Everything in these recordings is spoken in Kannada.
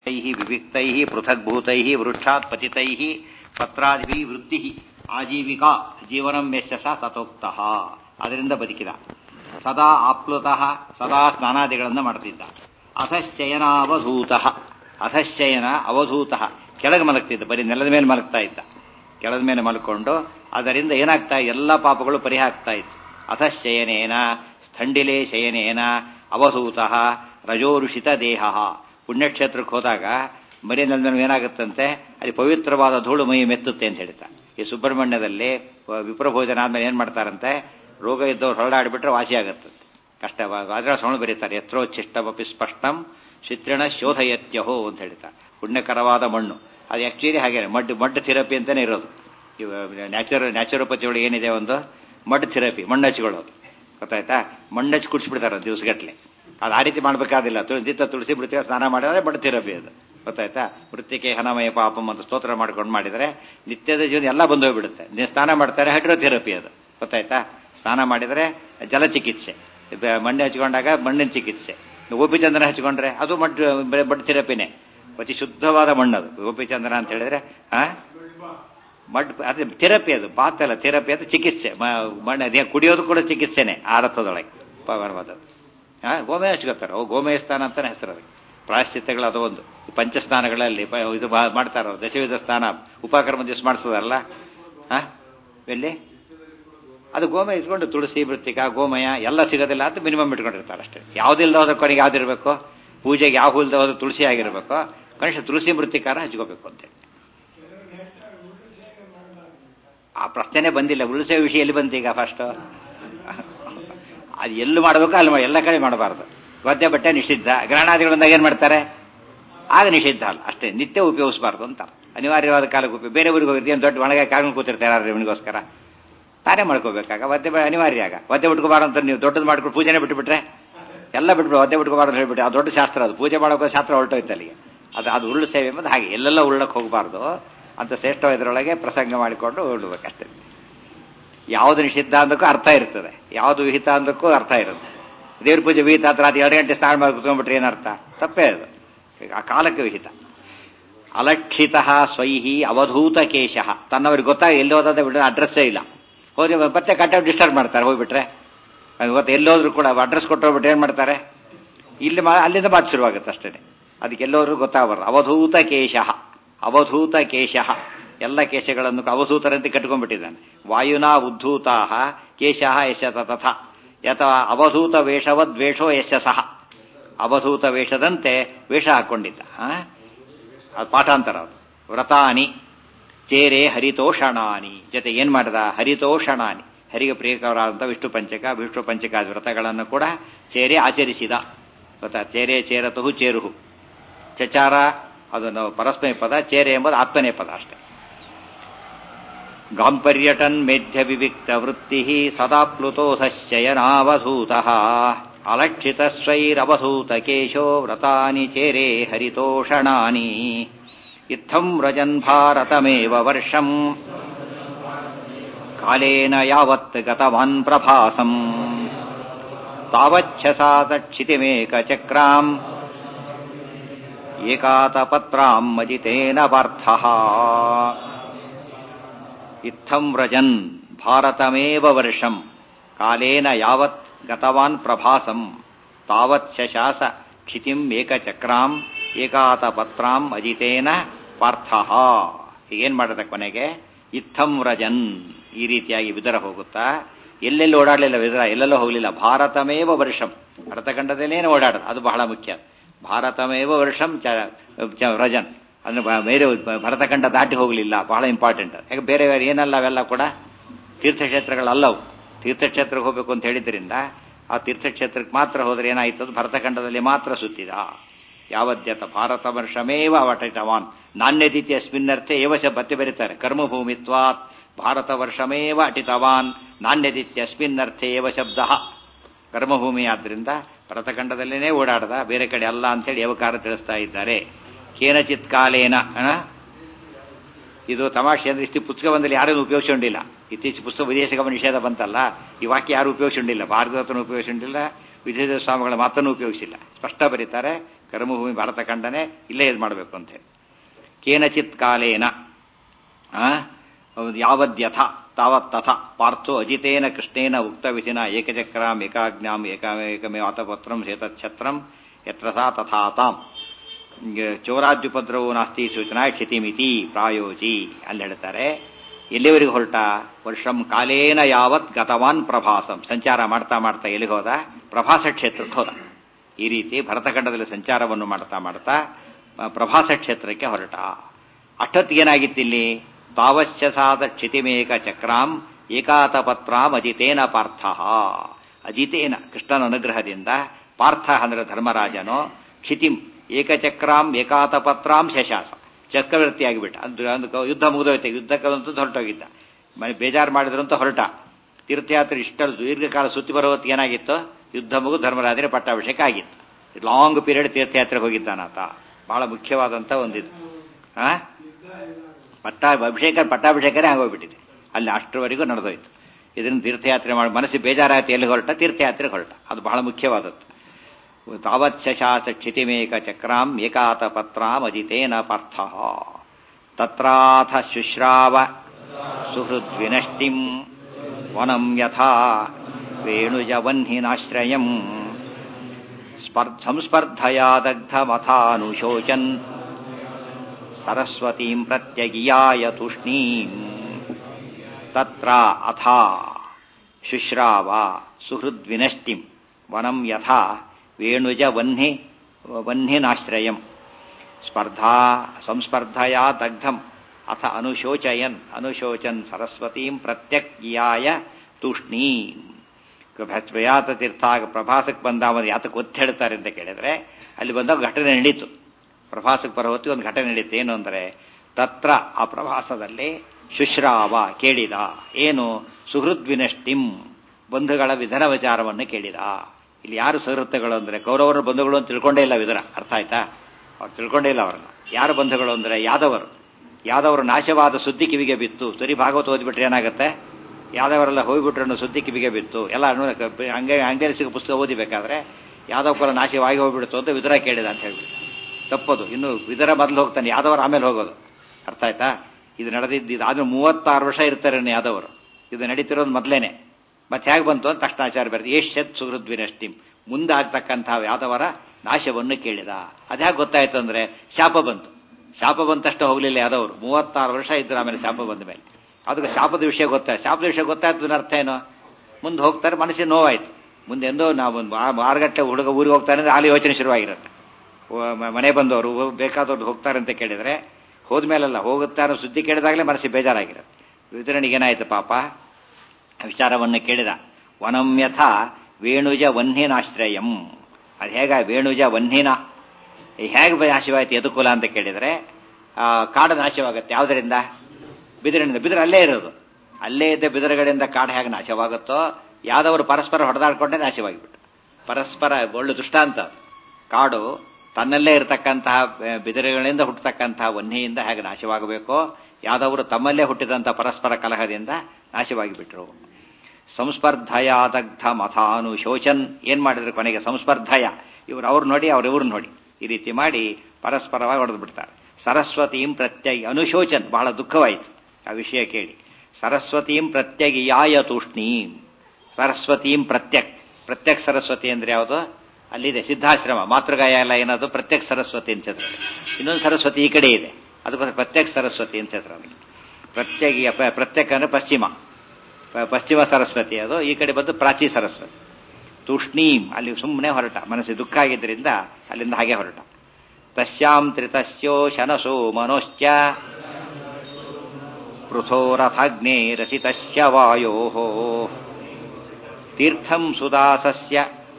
ತೈಃ ವಿವಿಕ್ತೈಃ ಪೃಥಗ್ಭೂತೈಃ ವೃಕ್ಷಾತ್ ಪತಿತೈಃ ಪತ್ರಾದಿಭಿಃ ವೃತ್ತಿಃ ಆಜೀವಿಕಾ ಜೀವನಂ ಯಸ್ಯ ಸ ತಥೋಕ್ತಃ ಅದರಿಂದ ಬದುಕಿದ ಸದಾ ಆಪ್ಲುತಃ ಸದಾ ಸ್ನಾನಾದಿಗಳನ್ನು ಮಾಡ್ತಿದ್ದ ಅಧಶ್ಚಯನಾವಧೂತಃ ಅಧಶ್ಚಯನ ಅವಧೂತಃ ಕೆಳಗೆ ಮಲಗ್ತಿದ್ದ ಬರೀ ನೆಲದ ಮೇಲೆ ಮಲಗ್ತಾ ಇದ್ದ ಕೆಳದ ಮೇಲೆ ಮಲ್ಕೊಂಡು ಅದರಿಂದ ಏನಾಗ್ತಾ ಎಲ್ಲ ಪಾಪಗಳು ಪರಿಹಾರ ಆಗ್ತಾ ಇತ್ತು ಅಧಶ್ಚಯನೇನ ಸ್ಥಂಡಿಲೆ ಶಯನೇನ ಅವಧೂತಃ ರಜೋರುಷಿತ ದೇಹ ಪುಣ್ಯಕ್ಷೇತ್ರಕ್ಕೆ ಹೋದಾಗ ಮರಿ ನೆಲದ ಏನಾಗುತ್ತಂತೆ ಅಲ್ಲಿ ಪವಿತ್ರವಾದ ಧೂಳು ಮೈ ಮೆತ್ತುತ್ತೆ ಅಂತ ಹೇಳ್ತಾರೆ ಈ ಸುಬ್ರಹ್ಮಣ್ಯದಲ್ಲಿ ವಿಪ್ರಭೋಜನ ಆದ್ಮೇಲೆ ಏನ್ ಮಾಡ್ತಾರಂತೆ ರೋಗ ಇದ್ದವ್ರು ಹೊರಡಾಡಿಬಿಟ್ರೆ ವಾಸಿ ಆಗುತ್ತಂತೆ ಕಷ್ಟ ಅದರ ಸೌಂಡ್ ಬರೀತಾರೆ ಯತ್ರೋಚ್ಛಿಷ್ಟಮಪಿ ಸ್ಪಷ್ಟಂ ಚಿತ್ರಣ ಶೋಧಯತ್ಯಹೋ ಅಂತ ಹೇಳ್ತಾರೆ ಪುಣ್ಯಕರವಾದ ಮಣ್ಣು ಅದು ಆಕ್ಚುಲಿ ಹಾಗೆ ಮಡ್ ಮಡ್ ಥೆರಪಿ ಅಂತಾನೆ ಇರೋದು ನ್ಯಾಚುರ ನ್ಯಾಚುರೋಪತಿ ಒಳಗೆ ಏನಿದೆ ಒಂದು ಮಡ್ ಥೆರಪಿ ಮಣ್ಣು ಹಚ್ಕೊಳ್ಳೋದು ಗೊತ್ತಾಯ್ತಾ ಮಣ್ಣು ಹಚ್ಚಿ ಕುಡಿಸ್ಬಿಡ್ತಾರೆ ದಿವಸಗಟ್ಲೆ ಅದು ಆ ರೀತಿ ಮಾಡಬೇಕಾದಿಲ್ಲ ನಿತ್ಯ ತುಳಸಿ ಬಿಡ್ತೀವಿ ಸ್ನಾನ ಮಾಡಿದ್ರೆ ಮಡ್ ಥೆರಪಿ ಅದು ಗೊತ್ತಾಯ್ತಾ ವೃತ್ತಿಕೆ ಹನಮಯ ಪಾಪಂ ಅಂತ ಸ್ತೋತ್ರ ಮಾಡ್ಕೊಂಡು ಮಾಡಿದರೆ ನಿತ್ಯದ ಜೀವನ ಎಲ್ಲ ಬಂದು ಹೋಗ್ಬಿಡುತ್ತೆ ನೀವು ಸ್ನಾನ ಮಾಡ್ತಾರೆ ಹೈಡ್ರೋಥೆರಪಿ ಅದು ಗೊತ್ತಾಯ್ತಾ ಸ್ನಾನ ಮಾಡಿದರೆ ಜಲಚಿಕಿತ್ಸೆ ಮಣ್ಣು ಹಚ್ಕೊಂಡಾಗ ಮಣ್ಣಿನ ಚಿಕಿತ್ಸೆ ಗೋಪಿಚಂದ್ರನ ಹಚ್ಕೊಂಡ್ರೆ ಅದು ಮಡ್ ಮಡ್ ಥೆರಪಿನೇ ಅತಿ ಶುದ್ಧವಾದ ಮಣ್ಣದು ಗೋಪಿಚಂದ್ರನ ಅಂತ ಹೇಳಿದ್ರೆ ಆ ಮಡ್ ಅದೇ ಥೆರಪಿ ಅದು ಬಾತ್ ಅಲ್ಲ ಥೆರಪಿ ಅದು ಚಿಕಿತ್ಸೆ ಮಣ್ಣು ಅದೇ ಕುಡಿಯೋದು ಕೂಡ ಚಿಕಿತ್ಸೆನೆ ಆರತ್ವದೊಳಗೆ ಪವನವಾದದ್ದು ಹಾ ಗೋಮಯ ಹಚ್ಕೋತಾರೆ ಓ ಗೋಮಯ ಸ್ನಾನ ಅಂತಾನೆ ಹೆಸರು ಅದಕ್ಕೆ ಪ್ರಾಯಶ್ಚಿತ್ತಗಳು ಅದು ಒಂದು ಪಂಚಸ್ನಾನಗಳಲ್ಲಿ ಇದು ಮಾಡ್ತಾರೋ ದಶವಿಧ ಸ್ನಾನ ಉಪಕರ್ಮ ದಿವಸ ಮಾಡಿಸೋದಲ್ಲ ಹಾ ಎಲ್ಲಿ ಅದು ಗೋಮಯ ಇಟ್ಕೊಂಡು ತುಳಸಿ ಮೃತ್ತಿಕ ಗೋಮಯ ಎಲ್ಲ ಸಿಗೋದಿಲ್ಲ ಅಂತ ಮಿನಿಮಮ್ ಇಟ್ಕೊಂಡಿರ್ತಾರೆ ಅಷ್ಟೇ ಯಾವ್ದಿಲ್ಲದ ಹೋದ ಕೊನೆಗೆ ಯಾವ್ದಿರ್ಬೇಕು ಪೂಜೆಗೆ ಯಾವ ಹುಲ್ದ ಹೋದ ತುಳಸಿ ಆಗಿರ್ಬೇಕು ಕನಿಷ್ಠ ತುಳಸಿ ಮೃತ್ತಿಕಾರ ಹಚ್ಕೋಬೇಕು ಅಂತ ಆ ಪ್ರಶ್ನೆನೇ ಬಂದಿಲ್ಲ ಉಳಿಸೋ ವಿಷಯ ಎಲ್ಲಿ ಬಂತು ಈಗ ಫಸ್ಟ್ ಅದು ಎಲ್ಲಿ ಮಾಡಬೇಕು ಅಲ್ಲಿ ಎಲ್ಲ ಕಡೆ ಮಾಡಬಾರ್ದು ಒದ್ದೆ ಬಟ್ಟೆ ನಿಷಿದ್ಧ ಗ್ರಹಣಾದಿಗಳು ಬಂದಾಗ ಏನ್ ಮಾಡ್ತಾರೆ ಆಗ ನಿಷಿದ್ಧ ಅಲ್ಲ ಅಷ್ಟೇ ನಿತ್ಯ ಉಪಯೋಗಿಸಬಾರ್ದು ಅಂತ ಅನಿವಾರ್ಯವಾದ ಕಾಲಕ್ಕೆ ಉಪಯೋಗ ಬೇರೆ ಊರಿಗೆ ಹೋಗಿರ್ತೀವಿ ದೊಡ್ಡ ಒಣಗ ಕಾಗಣ ಕೂತಿರ್ತಾರೆ ಯಾರು ಇವನಿಗೋಸ್ಕರ ತಾನೇ ಮಾಡ್ಕೋಬೇಕಾಗ ಒದ್ದೆ ಅನಿವಾರ್ಯ ಆಗ ಒದ್ದೆ ಬಿಟ್ಕೋಬಾರ್ದು ಅಂತ ನೀವು ದೊಡ್ಡದು ಮಾಡ್ಕೊಂಡು ಪೂಜೆನೇ ಬಿಟ್ಟುಬಿಟ್ರೆ ಎಲ್ಲ ಬಿಟ್ಬಿಟ್ಟು ಒದ್ದೆ ಬಿಟ್ಕೋಬಾರ್ದು ಹೇಳ್ಬಿಟ್ಟು ಆ ದೊಡ್ಡ ಶಾಸ್ತ್ರ ಅದು ಪೂಜೆ ಮಾಡೋಕೆ ಶಾಸ್ತ್ರ ಹೊರಟೋಯ್ತು ಅಲ್ಲಿಗೆ ಅದು ಅದು ಉರುಳು ಸೇವೆ ಎಂಬುದು ಹಾಗೆ ಎಲ್ಲೆಲ್ಲ ಉರುಳಕ್ಕೆ ಹೋಗಬಾರ್ದು ಅಂತ ಶ್ರೇಷ್ಠವಾದ್ರೊಳಗೆ ಪ್ರಸಂಗ ಮಾಡಿಕೊಂಡು ಉರುಳ್ಬೇಕಷ್ಟೇ ಯಾವುದು ನಿಷಿದ್ಧ ಅಂದಕ್ಕೂ ಅರ್ಥ ಇರ್ತದೆ ಯಾವುದು ವಿಹಿತ ಅಂದಕ್ಕೂ ಅರ್ಥ ಇರುತ್ತೆ ದೇವ್ರ ಪೂಜೆ ವಿಹಿತ ಹತ್ರ ಅದು ಎರಡು ಗಂಟೆ ಸ್ನಾನ ಮಾಡಿ ಕುತ್ಕೊಂಡ್ಬಿಟ್ರೆ ಏನರ್ಥ ತಪ್ಪೇ ಅದು ಆ ಕಾಲಕ್ಕೆ ವಿಹಿತ ಅಲಕ್ಷಿತ ಸ್ವೈಹಿ ಅವಧೂತ ಕೇಶ ತನ್ನವ್ರಿಗೆ ಗೊತ್ತಾಗ ಎಲ್ಲಿ ಹೋದ ಬಿಟ್ಟರೆ ಅಡ್ರೆಸ್ಸೇ ಇಲ್ಲ ಹೋಗಿ ಮತ್ತೆ ಕಟ್ಟ ಡಿಸ್ಟರ್ಬ್ ಮಾಡ್ತಾರೆ ಹೋಗ್ಬಿಟ್ರೆ ಗೊತ್ತಾ ಎಲ್ಲೋದ್ರು ಕೂಡ ಅಡ್ರೆಸ್ ಕೊಟ್ಟೋಗ್ಬಿಟ್ಟು ಏನ್ ಮಾಡ್ತಾರೆ ಇಲ್ಲಿ ಅಲ್ಲಿಂದ ಮಾತು ಶುರುವಾಗುತ್ತೆ ಅಷ್ಟೇ ಅದಕ್ಕೆ ಎಲ್ಲೋದ್ರು ಗೊತ್ತಾಗಬಾರ್ದು ಅವಧೂತ ಕೇಶ ಅವಧೂತ ಕೇಶ ಎಲ್ಲ ಕೇಶಗಳನ್ನು ಅವಧೂತರಂತೆ ಕಟ್ಕೊಂಡ್ಬಿಟ್ಟಿದ್ದಾನೆ ವಾಯುನಾ ಉದ್ಧೂತಾ ಕೇಶ ಯಶ ತಥ ಅಥವಾ ಅವಧೂತ ವೇಷವದ್ ವೇಷೋ ಯಶ ಸಹ ಅವಧೂತ ವೇಷದಂತೆ ವೇಷ ಹಾಕೊಂಡಿದ್ದ ಅದು ಪಾಠಾಂತರ ಅದು ವ್ರತಾನಿ ಚೇರೆ ಹರಿತೋಷಣಾನಿ ಜೊತೆ ಏನ್ ಮಾಡಿದ ಹರಿತೋಷಣಾನಿ ಹರಿಗೆ ಪ್ರಿಯಕರಾದಂಥ ವಿಷ್ಣು ಪಂಚಕ ವಿಷ್ಣು ಪಂಚಕ ವ್ರತಗಳನ್ನು ಕೂಡ ಚೇರೆ ಆಚರಿಸಿದ ಗೊತ್ತಾ ಚೇರೆ ಚೇರತುಹು ಚೇರುಹು ಚಚಾರ ಅದು ನಾವು ಪರಸ್ಮಯ ಪದ ಚೇರೆ ಎಂಬುದು ಆತ್ಮನೇ ಪದ ಅಷ್ಟೇ ಗಾಂಪರ್ಯಟನ್ ಮೇಧ್ಯ ವಿವಿಕ್ತ ವೃತ್ತಿ ಸದಾಪ್ಲುತೋಧಶ್ಚಯನಾವಧೂತ ಅಲಕ್ಷಿತ ಸ್ವೈರವಧೂತ ಕೇಶೋ ವ್ರತಾನಿ ಚೇರೆ ಹರಿತೋಷಣಾನಿ ಇತ್ತಂ ವ್ರಜನ್ ಭಾರತಮೇವ ವರ್ಷಂ ಕಾಲೇನ ಯಾವತ್ ಗತವಾನ್ ಪ್ರಭಾಸಂ ತಾವಚ್ಛಸಾತಕ್ಷಿತಿಮೇಕ ಚಕ್ರಾಂ ಏಕಾತಪತ್ರಾಂ ಮಜಿತೇನ ಪಾರ್ಥಃ ಇತ್ತಂ ವ್ರಜನ್ ಭಾರತಮೇವ ವರ್ಷಂ ಕಾಲೇನ ಯಾವತ್ ಗತವಾನ್ ಪ್ರಭಾಸಂ ತಾವತ್ ಶಶಾಸ ಕ್ಷಿತಿಂ ಏಕಚಕ್ರಾಂ ಏಕಾತಪತ್ರಾಂ ಅಜಿತೇನ ಪಾರ್ಥಃ ಏನ್ ಮಾಡದ ಕೊನೆಗೆ ಇತ್ತಂ ವ್ರಜನ್ ಈ ರೀತಿಯಾಗಿ ವಿದರ ಹೋಗುತ್ತಾ ಎಲ್ಲೆಲ್ಲಿ ಓಡಾಡಲಿಲ್ಲ ವಿದರ ಎಲ್ಲೆಲ್ಲೋ ಹೋಗಲಿಲ್ಲ ಭಾರತಮೇವ ವರ್ಷಂ ಭರತಖಂಡದಲ್ಲೇನೆ ಓಡಾಡೋದು ಅದು ಬಹಳ ಮುಖ್ಯ ಭಾರತಮೇವ ವರ್ಷಂ ಚ ವ್ರಜನ್ ಅಂದ್ರೆ ಬೇರೆ ಭರತಖಂಡ ದಾಟಿ ಹೋಗಲಿಲ್ಲ ಬಹಳ ಇಂಪಾರ್ಟೆಂಟ್ ಯಾಕೆ ಬೇರೆ ಬೇರೆ ಏನಲ್ಲ ಅವೆಲ್ಲ ಕೂಡ ತೀರ್ಥಕ್ಷೇತ್ರಗಳಲ್ಲವು ತೀರ್ಥಕ್ಷೇತ್ರಕ್ಕೆ ಹೋಗಬೇಕು ಅಂತ ಹೇಳಿದ್ರಿಂದ ಆ ತೀರ್ಥಕ್ಷೇತ್ರಕ್ಕೆ ಮಾತ್ರ ಹೋದ್ರೆ ಏನಾಯ್ತು ಅದು ಭರತಖಂಡದಲ್ಲಿ ಮಾತ್ರ ಸುತ್ತಿದ ಯಾವದ್ಯತ ಭಾರತ ವರ್ಷಮೇವ ಅವಟಿತವಾನ್ ನಾಣ್ಯದಿತಿ ಅಸ್ಮಿನ್ನರ್ಥೆ ಏವಶ ಬತ್ತೆ ಬರೀತಾರೆ ಕರ್ಮಭೂಮಿತ್ವಾತ್ ಭಾರತ ವರ್ಷಮೇವ ಅಟಿತವಾನ್ ನಾಣ್ಯದಿತ್ಯ ಅಸ್ಮಿನ್ನರ್ಥೆ ಏವ ಶಬ್ದ ಕರ್ಮಭೂಮಿ ಆದ್ರಿಂದ ಭರತಖಂಡದಲ್ಲೇನೆ ಓಡಾಡದ ಬೇರೆ ಕಡೆ ಅಲ್ಲ ಅಂತೇಳಿ ಯವಕಾರ ತಿಳಿಸ್ತಾ ಇದ್ದಾರೆ ಕೇನಚಿತ್ ಕಾಲೇನ ಇದು ತಮಾಷೆ ಅಂದ್ರೆ ಇಷ್ಟು ಪುಸ್ತಕ ಬಂದಲ್ಲಿ ಯಾರೂ ಉಪಯೋಗಿಸಿಕೊಂಡಿಲ್ಲ ಇತ್ತೀಚೆಗೆ ಪುಸ್ತಕ ವಿದೇಶಗಮ ನಿಷೇಧ ಬಂತಲ್ಲ ಈ ವಾಕ್ಯ ಯಾರು ಉಪಯೋಗಿಸಿಕೊಂಡಿಲ್ಲ ಭಾರತದತ್ತನ್ನು ಉಪಯೋಗಿಸಿಕೊಂಡಿಲ್ಲ ವಿದೇಶ ಸ್ವಾಮಿಗಳ ಮಾತನ್ನು ಉಪಯೋಗಿಸಿಲ್ಲ ಸ್ಪಷ್ಟ ಬರೀತಾರೆ ಕರ್ಮಭೂಮಿ ಭರತಖಂಡನೆ ಇಲ್ಲೇ ಇದು ಮಾಡಬೇಕು ಅಂತ ಹೇಳಿ ಕೇನಚಿತ್ ಕಾಲೇನ ಆ, ಯಾವದ್ಯಥ ತಾವತ್ ತಥ ಪಾರ್ಥೋ ಅಜಿತೇನ ಕೃಷ್ಣೇನ ಉಕ್ತವಿಧಿನ ಏಕಚಕ್ರಾಂ ಏಕಾಜ್ಞಾಂ ಏಕಮೇಕಮೇ ಆತಪತ್ರಂ ಸೇತಚ್ಛತ್ರಂ ಯತ್ರ ಸಾ ತಥಾ ತಾಂ ಚೋರಾದ್ಯುಪದ್ರವೋ ನಾಸ್ತಿ ಸೂಚನಾ ಕ್ಷಿತಿಮಿತಿ ಪ್ರಾಯೋಜಿ ಅಲ್ಲಿ ಹೇಳ್ತಾರೆ ಎಲ್ಲಿವರೆಗೆ ಹೊರಟ ವರ್ಷಂ ಕಾಲೇನ ಯಾವತ್ ಗತವಾನ್ ಪ್ರಭಾಸಂ ಸಂಚಾರ ಮಾಡ್ತಾ ಮಾಡ್ತಾ ಎಲ್ಲಿಗೆ ಹೋದ ಪ್ರಭಾಸ ಕ್ಷೇತ್ರಕ್ಕೆ ಹೋದ ಈ ರೀತಿ ಭರತಖಂಡದಲ್ಲಿ ಸಂಚಾರವನ್ನು ಮಾಡ್ತಾ ಮಾಡ್ತಾ ಆ, ಪ್ರಭಾಸ ಕ್ಷೇತ್ರಕ್ಕೆ ಹೊರಟ ಅಷ್ಟೊತ್ತಿಗೆ ಏನಾಗಿತ್ತಿಲ್ಲಿ ತಾವಶ್ಯ ಸಾದ ಕ್ಷಿತಿಮೇಕ ಚಕ್ರಾಂ ಏಕಾತಪತ್ರಾಂ ಅಜಿತೇನ ಪಾರ್ಥ ಅಜಿತೇನ ಕೃಷ್ಣನ ಅನುಗ್ರಹದಿಂದ ಪಾರ್ಥ ಅಂದ್ರೆ ಧರ್ಮರಾಜನು ಕ್ಷಿತಿಂ ಏಕಚಕ್ರಾಂ ಏಕಾತಪತ್ರಾಂ ಶಶಾಸ ಚಕ್ರವರ್ತಿ ಆಗಿಬಿಟ್ಟ ಅಂದ್ರೆ ಒಂದು ಯುದ್ಧ ಮುಗಿದೋಯ್ತು ಯುದ್ಧಕ್ಕಂತೂ ಹೊರಟೋಗಿದ್ದ ಮನೆ ಬೇಜಾರು ಮಾಡಿದ್ರು ಅಂತ ಹೊರಟ ತೀರ್ಥಯಾತ್ರೆ ಇಷ್ಟಲು ದೀರ್ಘಕಾಲ ಸುತ್ತಿ ಬರೋ ಹೊತ್ತಿಗೆ ಏನಾಗಿತ್ತು ಯುದ್ಧ ಮುಗು ಧರ್ಮರಾಜನ ಪಟ್ಟಾಭಿಷೇಕ ಆಗಿತ್ತು ಲಾಂಗ್ ಪೀರಿಯಡ್ ತೀರ್ಥಯಾತ್ರೆಗೆ ಹೋಗಿದ್ದಾನಾತ ಬಹಳ ಮುಖ್ಯವಾದಂತ ಒಂದಿದು ಆ ಪಟ್ಟ ಅಭಿಷೇಕ ಪಟ್ಟಾಭಿಷೇಕನೇ ಆಗೋಗ್ಬಿಟ್ಟಿದೆ ಅಲ್ಲಿ ಅಷ್ಟರವರೆಗೂ ನಡೆದೋಯ್ತು ಇದನ್ನು ತೀರ್ಥಯಾತ್ರೆ ಮಾಡಿ ಮನಸ್ಸಿಗೆ ಬೇಜಾರಾಯ್ತು ಎಲ್ಲಿ ಹೊರಟ ತೀರ್ಥಯಾತ್ರೆಗೆ ಹೊರಟ ಅದು ಬಹಳ ಮುಖ್ಯವಾದದ್ದು ತಾವತ್ ಶಶಾಸ ಕ್ಷಿತಿಮೇಕ ಚಕ್ರಾಂ ಏಕಾತ ಪತ್ರಾಂ ಅಜಿತೇನ ಪಾರ್ಥ ತತ್ರಾಥ ಶುಶ್ರಾವ ಸುಹೃದ್ವಿನಷ್ಟಿಂ ವನಂ ಯಥಾ ವೇಣುಜವನ್ಹಿನಾಶ್ರಯಂ ಸ್ಪರ್ ಸಂಸ್ಪರ್ಧಯಾ ದಗ್ಧಮಥಾನುಶೋಚನ್ ಸರಸ್ವತೀಂ ಪ್ರತ್ಯಗಿಯಾಯ ತೂಷ್ಣೀಂ ತತ್ರ ಅಥಾ ಶುಶ್ರಾವ ಸುಹೃದ್ವಿನಷ್ಟಿಂ ವನಂ ಯಥಾ ವೇಣುಜ ವನ್ಹಿ ವನ್ಹಿನಾಶ್ರಯಂ ಸ್ಪರ್ಧಾ ಸಂಸ್ಪರ್ಧಯಾ ದಗ್ಧಂ ಅಥ ಅನುಶೋಚಯನ್ ಅನುಶೋಚನ್ ಸರಸ್ವತೀಂ ಪ್ರತ್ಯಗ್ಯಾಯ ತೂಷ್ಣೀಂ ವ್ಯಾತ ತೀರ್ಥ ಪ್ರಭಾಸಕ್ಕೆ ಬಂದ ಅವನು ಯಾತಕ್ಕೆ ಒತ್ತು ಹೇಳ್ತಾರೆ ಅಂತ ಕೇಳಿದ್ರೆ ಅಲ್ಲಿ ಬಂದಾಗ ಘಟನೆ ನಡೀತು ಪ್ರಭಾಸಕ್ಕೆ ಬರೋ ಹೊತ್ತಿಗೆ ಒಂದು ಘಟನೆ ನಡೀತು ಏನು ಅಂದರೆ ತತ್ರ ಆ ಪ್ರವಾಸದಲ್ಲಿ ಶುಶ್ರಾವ ಕೇಳಿದ ಏನು ಸುಹೃದ್ವಿನಷ್ಟಿಂ ಬಂಧುಗಳ ವಿಧನ ವಿಚಾರವನ್ನು ಕೇಳಿದ ಇಲ್ಲಿ ಯಾರು ಸುಹೃತ್ತಗಳು ಅಂದರೆ ಕೌರವರ ಬಂಧುಗಳು ಅಂತ ತಿಳ್ಕೊಂಡೇ ಇಲ್ಲ ವಿಧರ ಅರ್ಥ ಆಯ್ತಾ ಅವ್ರು ತಿಳ್ಕೊಂಡೇ ಇಲ್ಲ ಅವರನ್ನ ಯಾರು ಬಂಧುಗಳು ಅಂದರೆ ಯಾದವರು ಯಾದವರು ನಾಶವಾದ ಸುದ್ದಿ ಕಿವಿಗೆ ಬಿತ್ತು ಸರಿ ಭಾಗವತ ಓದ್ಬಿಟ್ರೆ ಏನಾಗುತ್ತೆ ಯಾದವರೆಲ್ಲ ಹೋಗ್ಬಿಟ್ರೆ ಅನ್ನೋ ಸುದ್ದಿ ಕಿವಿಗೆ ಬಿತ್ತು ಎಲ್ಲ ಹಂಗೆ ಅಂಗಡಿಯಲ್ಲಿ ಸಿಗೋ ಪುಸ್ತಕ ಓದಿಬೇಕಾದ್ರೆ ಯಾದವ ಕುಲ ನಾಶವಾಗಿ ಹೋಗ್ಬಿಡ್ತು ಅಂತ ವಿದುರ ಕೇಳಿದ ಅಂತ ಹೇಳ್ಬಿಟ್ಟು ತಪ್ಪದು ಇನ್ನು ವಿದರ ಮೊದಲು ಹೋಗ್ತಾನೆ ಯಾದವರು ಆಮೇಲೆ ಹೋಗೋದು ಅರ್ಥ ಆಯ್ತಾ ಇದು ನಡೆದಿದ್ದು ಇದಾದ್ಮೇಲೆ ಮೂವತ್ತಾರು ವರ್ಷ ಇರ್ತಾರೆ ಯಾದವರು ಇದು ನಡೀತಿರೋದು ಮೊದಲೇನೆ ಮತ್ತೆ ಹೇಗೆ ಬಂತು ಅಂತ ತಕ್ಷಣ ಆಚಾರ ಬರೆದು ಏಷ್ಯತ್ ಸುಹೃದ್ವಿನಷ್ಟಿಂ ಮುಂದೆ ಆಗ್ತಕ್ಕಂತಹ ಯಾದವರ ನಾಶವನ್ನು ಕೇಳಿದ ಅದ್ಯಾಕೆ ಗೊತ್ತಾಯ್ತು ಅಂದ್ರೆ ಶಾಪ ಬಂತು ಶಾಪ ಬಂತಷ್ಟು ಹೋಗ್ಲಿಲ್ಲ ಯಾದವರು ಮೂವತ್ತಾರು ವರ್ಷ ಇದ್ರು ಆಮೇಲೆ ಶಾಪ ಬಂದ ಮೇಲೆ ಅದಕ್ಕೆ ಶಾಪದ ವಿಷಯ ಗೊತ್ತಾಯ್ತು ಶಾಪದ ವಿಷಯ ಗೊತ್ತಾಯ್ತು ಅಂದ್ರೆ ಅರ್ಥ ಏನು ಮುಂದೆ ಹೋಗ್ತಾರೆ ಮನಸ್ಸಿಗೆ ನೋವಾಯ್ತು ಮುಂದೆ ಎಂದೋ ನಾವು ಒಂದು ಆರುಗಟ್ಟೆ ಹುಡುಗ ಊರಿಗೆ ಹೋಗ್ತಾನೆ ಅಂದ್ರೆ ಅಲ್ಲಿ ಯೋಚನೆ ಶುರುವಾಗಿರುತ್ತೆ ಮನೆ ಬಂದವರು ಬೇಕಾದವ್ರು ಹೋಗ್ತಾರೆ ಅಂತ ಕೇಳಿದ್ರೆ ಹೋದ್ಮೇಲಲ್ಲ ಹೋಗುತ್ತಾರೆ ಸುದ್ದಿ ಕೇಳಿದಾಗಲೇ ಮನಸ್ಸಿಗೆ ಬೇಜಾರಾಗಿರುತ್ತೆ ವಿತರಣಿಗೆ ಏನಾಯ್ತು ಪಾಪ ವಿಚಾರವನ್ನು ಕೇಳಿದ ವನಂ ಯಥ ವೇಣುಜ ವನ್ಹಿನಾಶ್ರಯಂ ಅದು ಹೇಗ ವೇಣುಜ ವನ್ಹಿನ ಹೇಗೆ ನಾಶವಾಯ್ತು ಯದುಕುಲ ಅಂತ ಕೇಳಿದರೆ ಕಾಡು ನಾಶವಾಗುತ್ತೆ ಯಾವುದರಿಂದ ಬಿದಿರಿನಿಂದ ಬಿದಿರು ಅಲ್ಲೇ ಇರೋದು ಅಲ್ಲೇ ಇದ್ದ ಬಿದಿರುಗಳಿಂದ ಕಾಡು ಹೇಗೆ ನಾಶವಾಗುತ್ತೋ ಯಾವ್ದವರು ಪರಸ್ಪರ ಹೊಡೆದಾಡ್ಕೊಂಡೇ ನಾಶವಾಗಿಬಿಟ್ಟು ಪರಸ್ಪರ ಒಳ್ಳೆ ದೃಷ್ಟಾಂತ ಕಾಡು ತನ್ನಲ್ಲೇ ಇರತಕ್ಕಂತಹ ಬಿದಿರುಗಳಿಂದ ಹುಟ್ಟತಕ್ಕಂತಹ ವನ್ಹಿಯಿಂದ ಹೇಗೆ ನಾಶವಾಗಬೇಕೋ ಯಾದವರು ತಮ್ಮಲ್ಲೇ ಹುಟ್ಟಿದಂಥ ಪರಸ್ಪರ ಕಲಹದಿಂದ ನಾಶವಾಗಿ ಬಿಟ್ರು ಸಂಸ್ಪರ್ಧಯ ದಗ್ಧ ಮಥಾನು ಶೋಚನ್ ಏನ್ ಮಾಡಿದ್ರು ಕೊನೆಗೆ ಸಂಸ್ಪರ್ಧಯ ಇವ್ರು ಅವ್ರು ನೋಡಿ ಅವ್ರು ಇವ್ರು ನೋಡಿ ಈ ರೀತಿ ಮಾಡಿ ಪರಸ್ಪರವಾಗಿ ಹೊಡೆದು ಬಿಡ್ತಾರೆ ಸರಸ್ವತೀಂ ಪ್ರತ್ಯಗಿ ಅನುಶೋಚನ್ ಬಹಳ ದುಃಖವಾಯಿತು ಆ ವಿಷಯ ಕೇಳಿ ಸರಸ್ವತೀಂ ಪ್ರತ್ಯಗಿಯಾಯ ತೂಷ್ಣೀಂ ಸರಸ್ವತೀಂ ಪ್ರತ್ಯಕ್ ಪ್ರತ್ಯಕ್ ಸರಸ್ವತಿ ಅಂದ್ರೆ ಯಾವುದು ಅಲ್ಲಿದೆ ಸಿದ್ಧಾಶ್ರಮ ಮಾತೃಗಾಯ ಎಲ್ಲ ಏನದು ಪ್ರತ್ಯಕ್ ಸರಸ್ವತಿ ಅಂತ ಹೆಸರು ಇನ್ನೊಂದು ಸರಸ್ವತಿ ಈ ಕಡೆ ಇದೆ ಅದಕ್ಕೋಸ್ಕರ ಪ್ರತ್ಯಕ್ ಸರಸ್ವತಿ ಅಂತ ಹೆಸರು ಅವನಿಗೆ ಪ್ರತ್ಯೇಕ ಪ್ರತ್ಯೇಕ ಅಂದ್ರೆ ಪಶ್ಚಿಮ ಪಶ್ಚಿಮ ಸರಸ್ವತಿ ಅದು ಈ ಕಡೆ ಬಂದು ಪ್ರಾಚೀ ಸರಸ್ವತಿ ತೂಷ್ಣೀಂ ಅಲ್ಲಿ ಸುಮ್ಮನೆ ಹೊರಟ ಮನಸ್ಸಿಗೆ ದುಃಖ ಆಗಿದ್ದರಿಂದ ಅಲ್ಲಿಂದ ಹಾಗೆ ಹೊರಟ ತಸ್ಯಾಂ ತ್ರಿತಸ್ಯೋ ಶನಸೋ ಮನೋಶ್ಚ ಪೃಥೋರಥಾಗ್ನೇ ರಸಿತಸ್ಯ ವಾಯೋ ತೀರ್ಥಂ ಸುದಾಸಸ್ಯ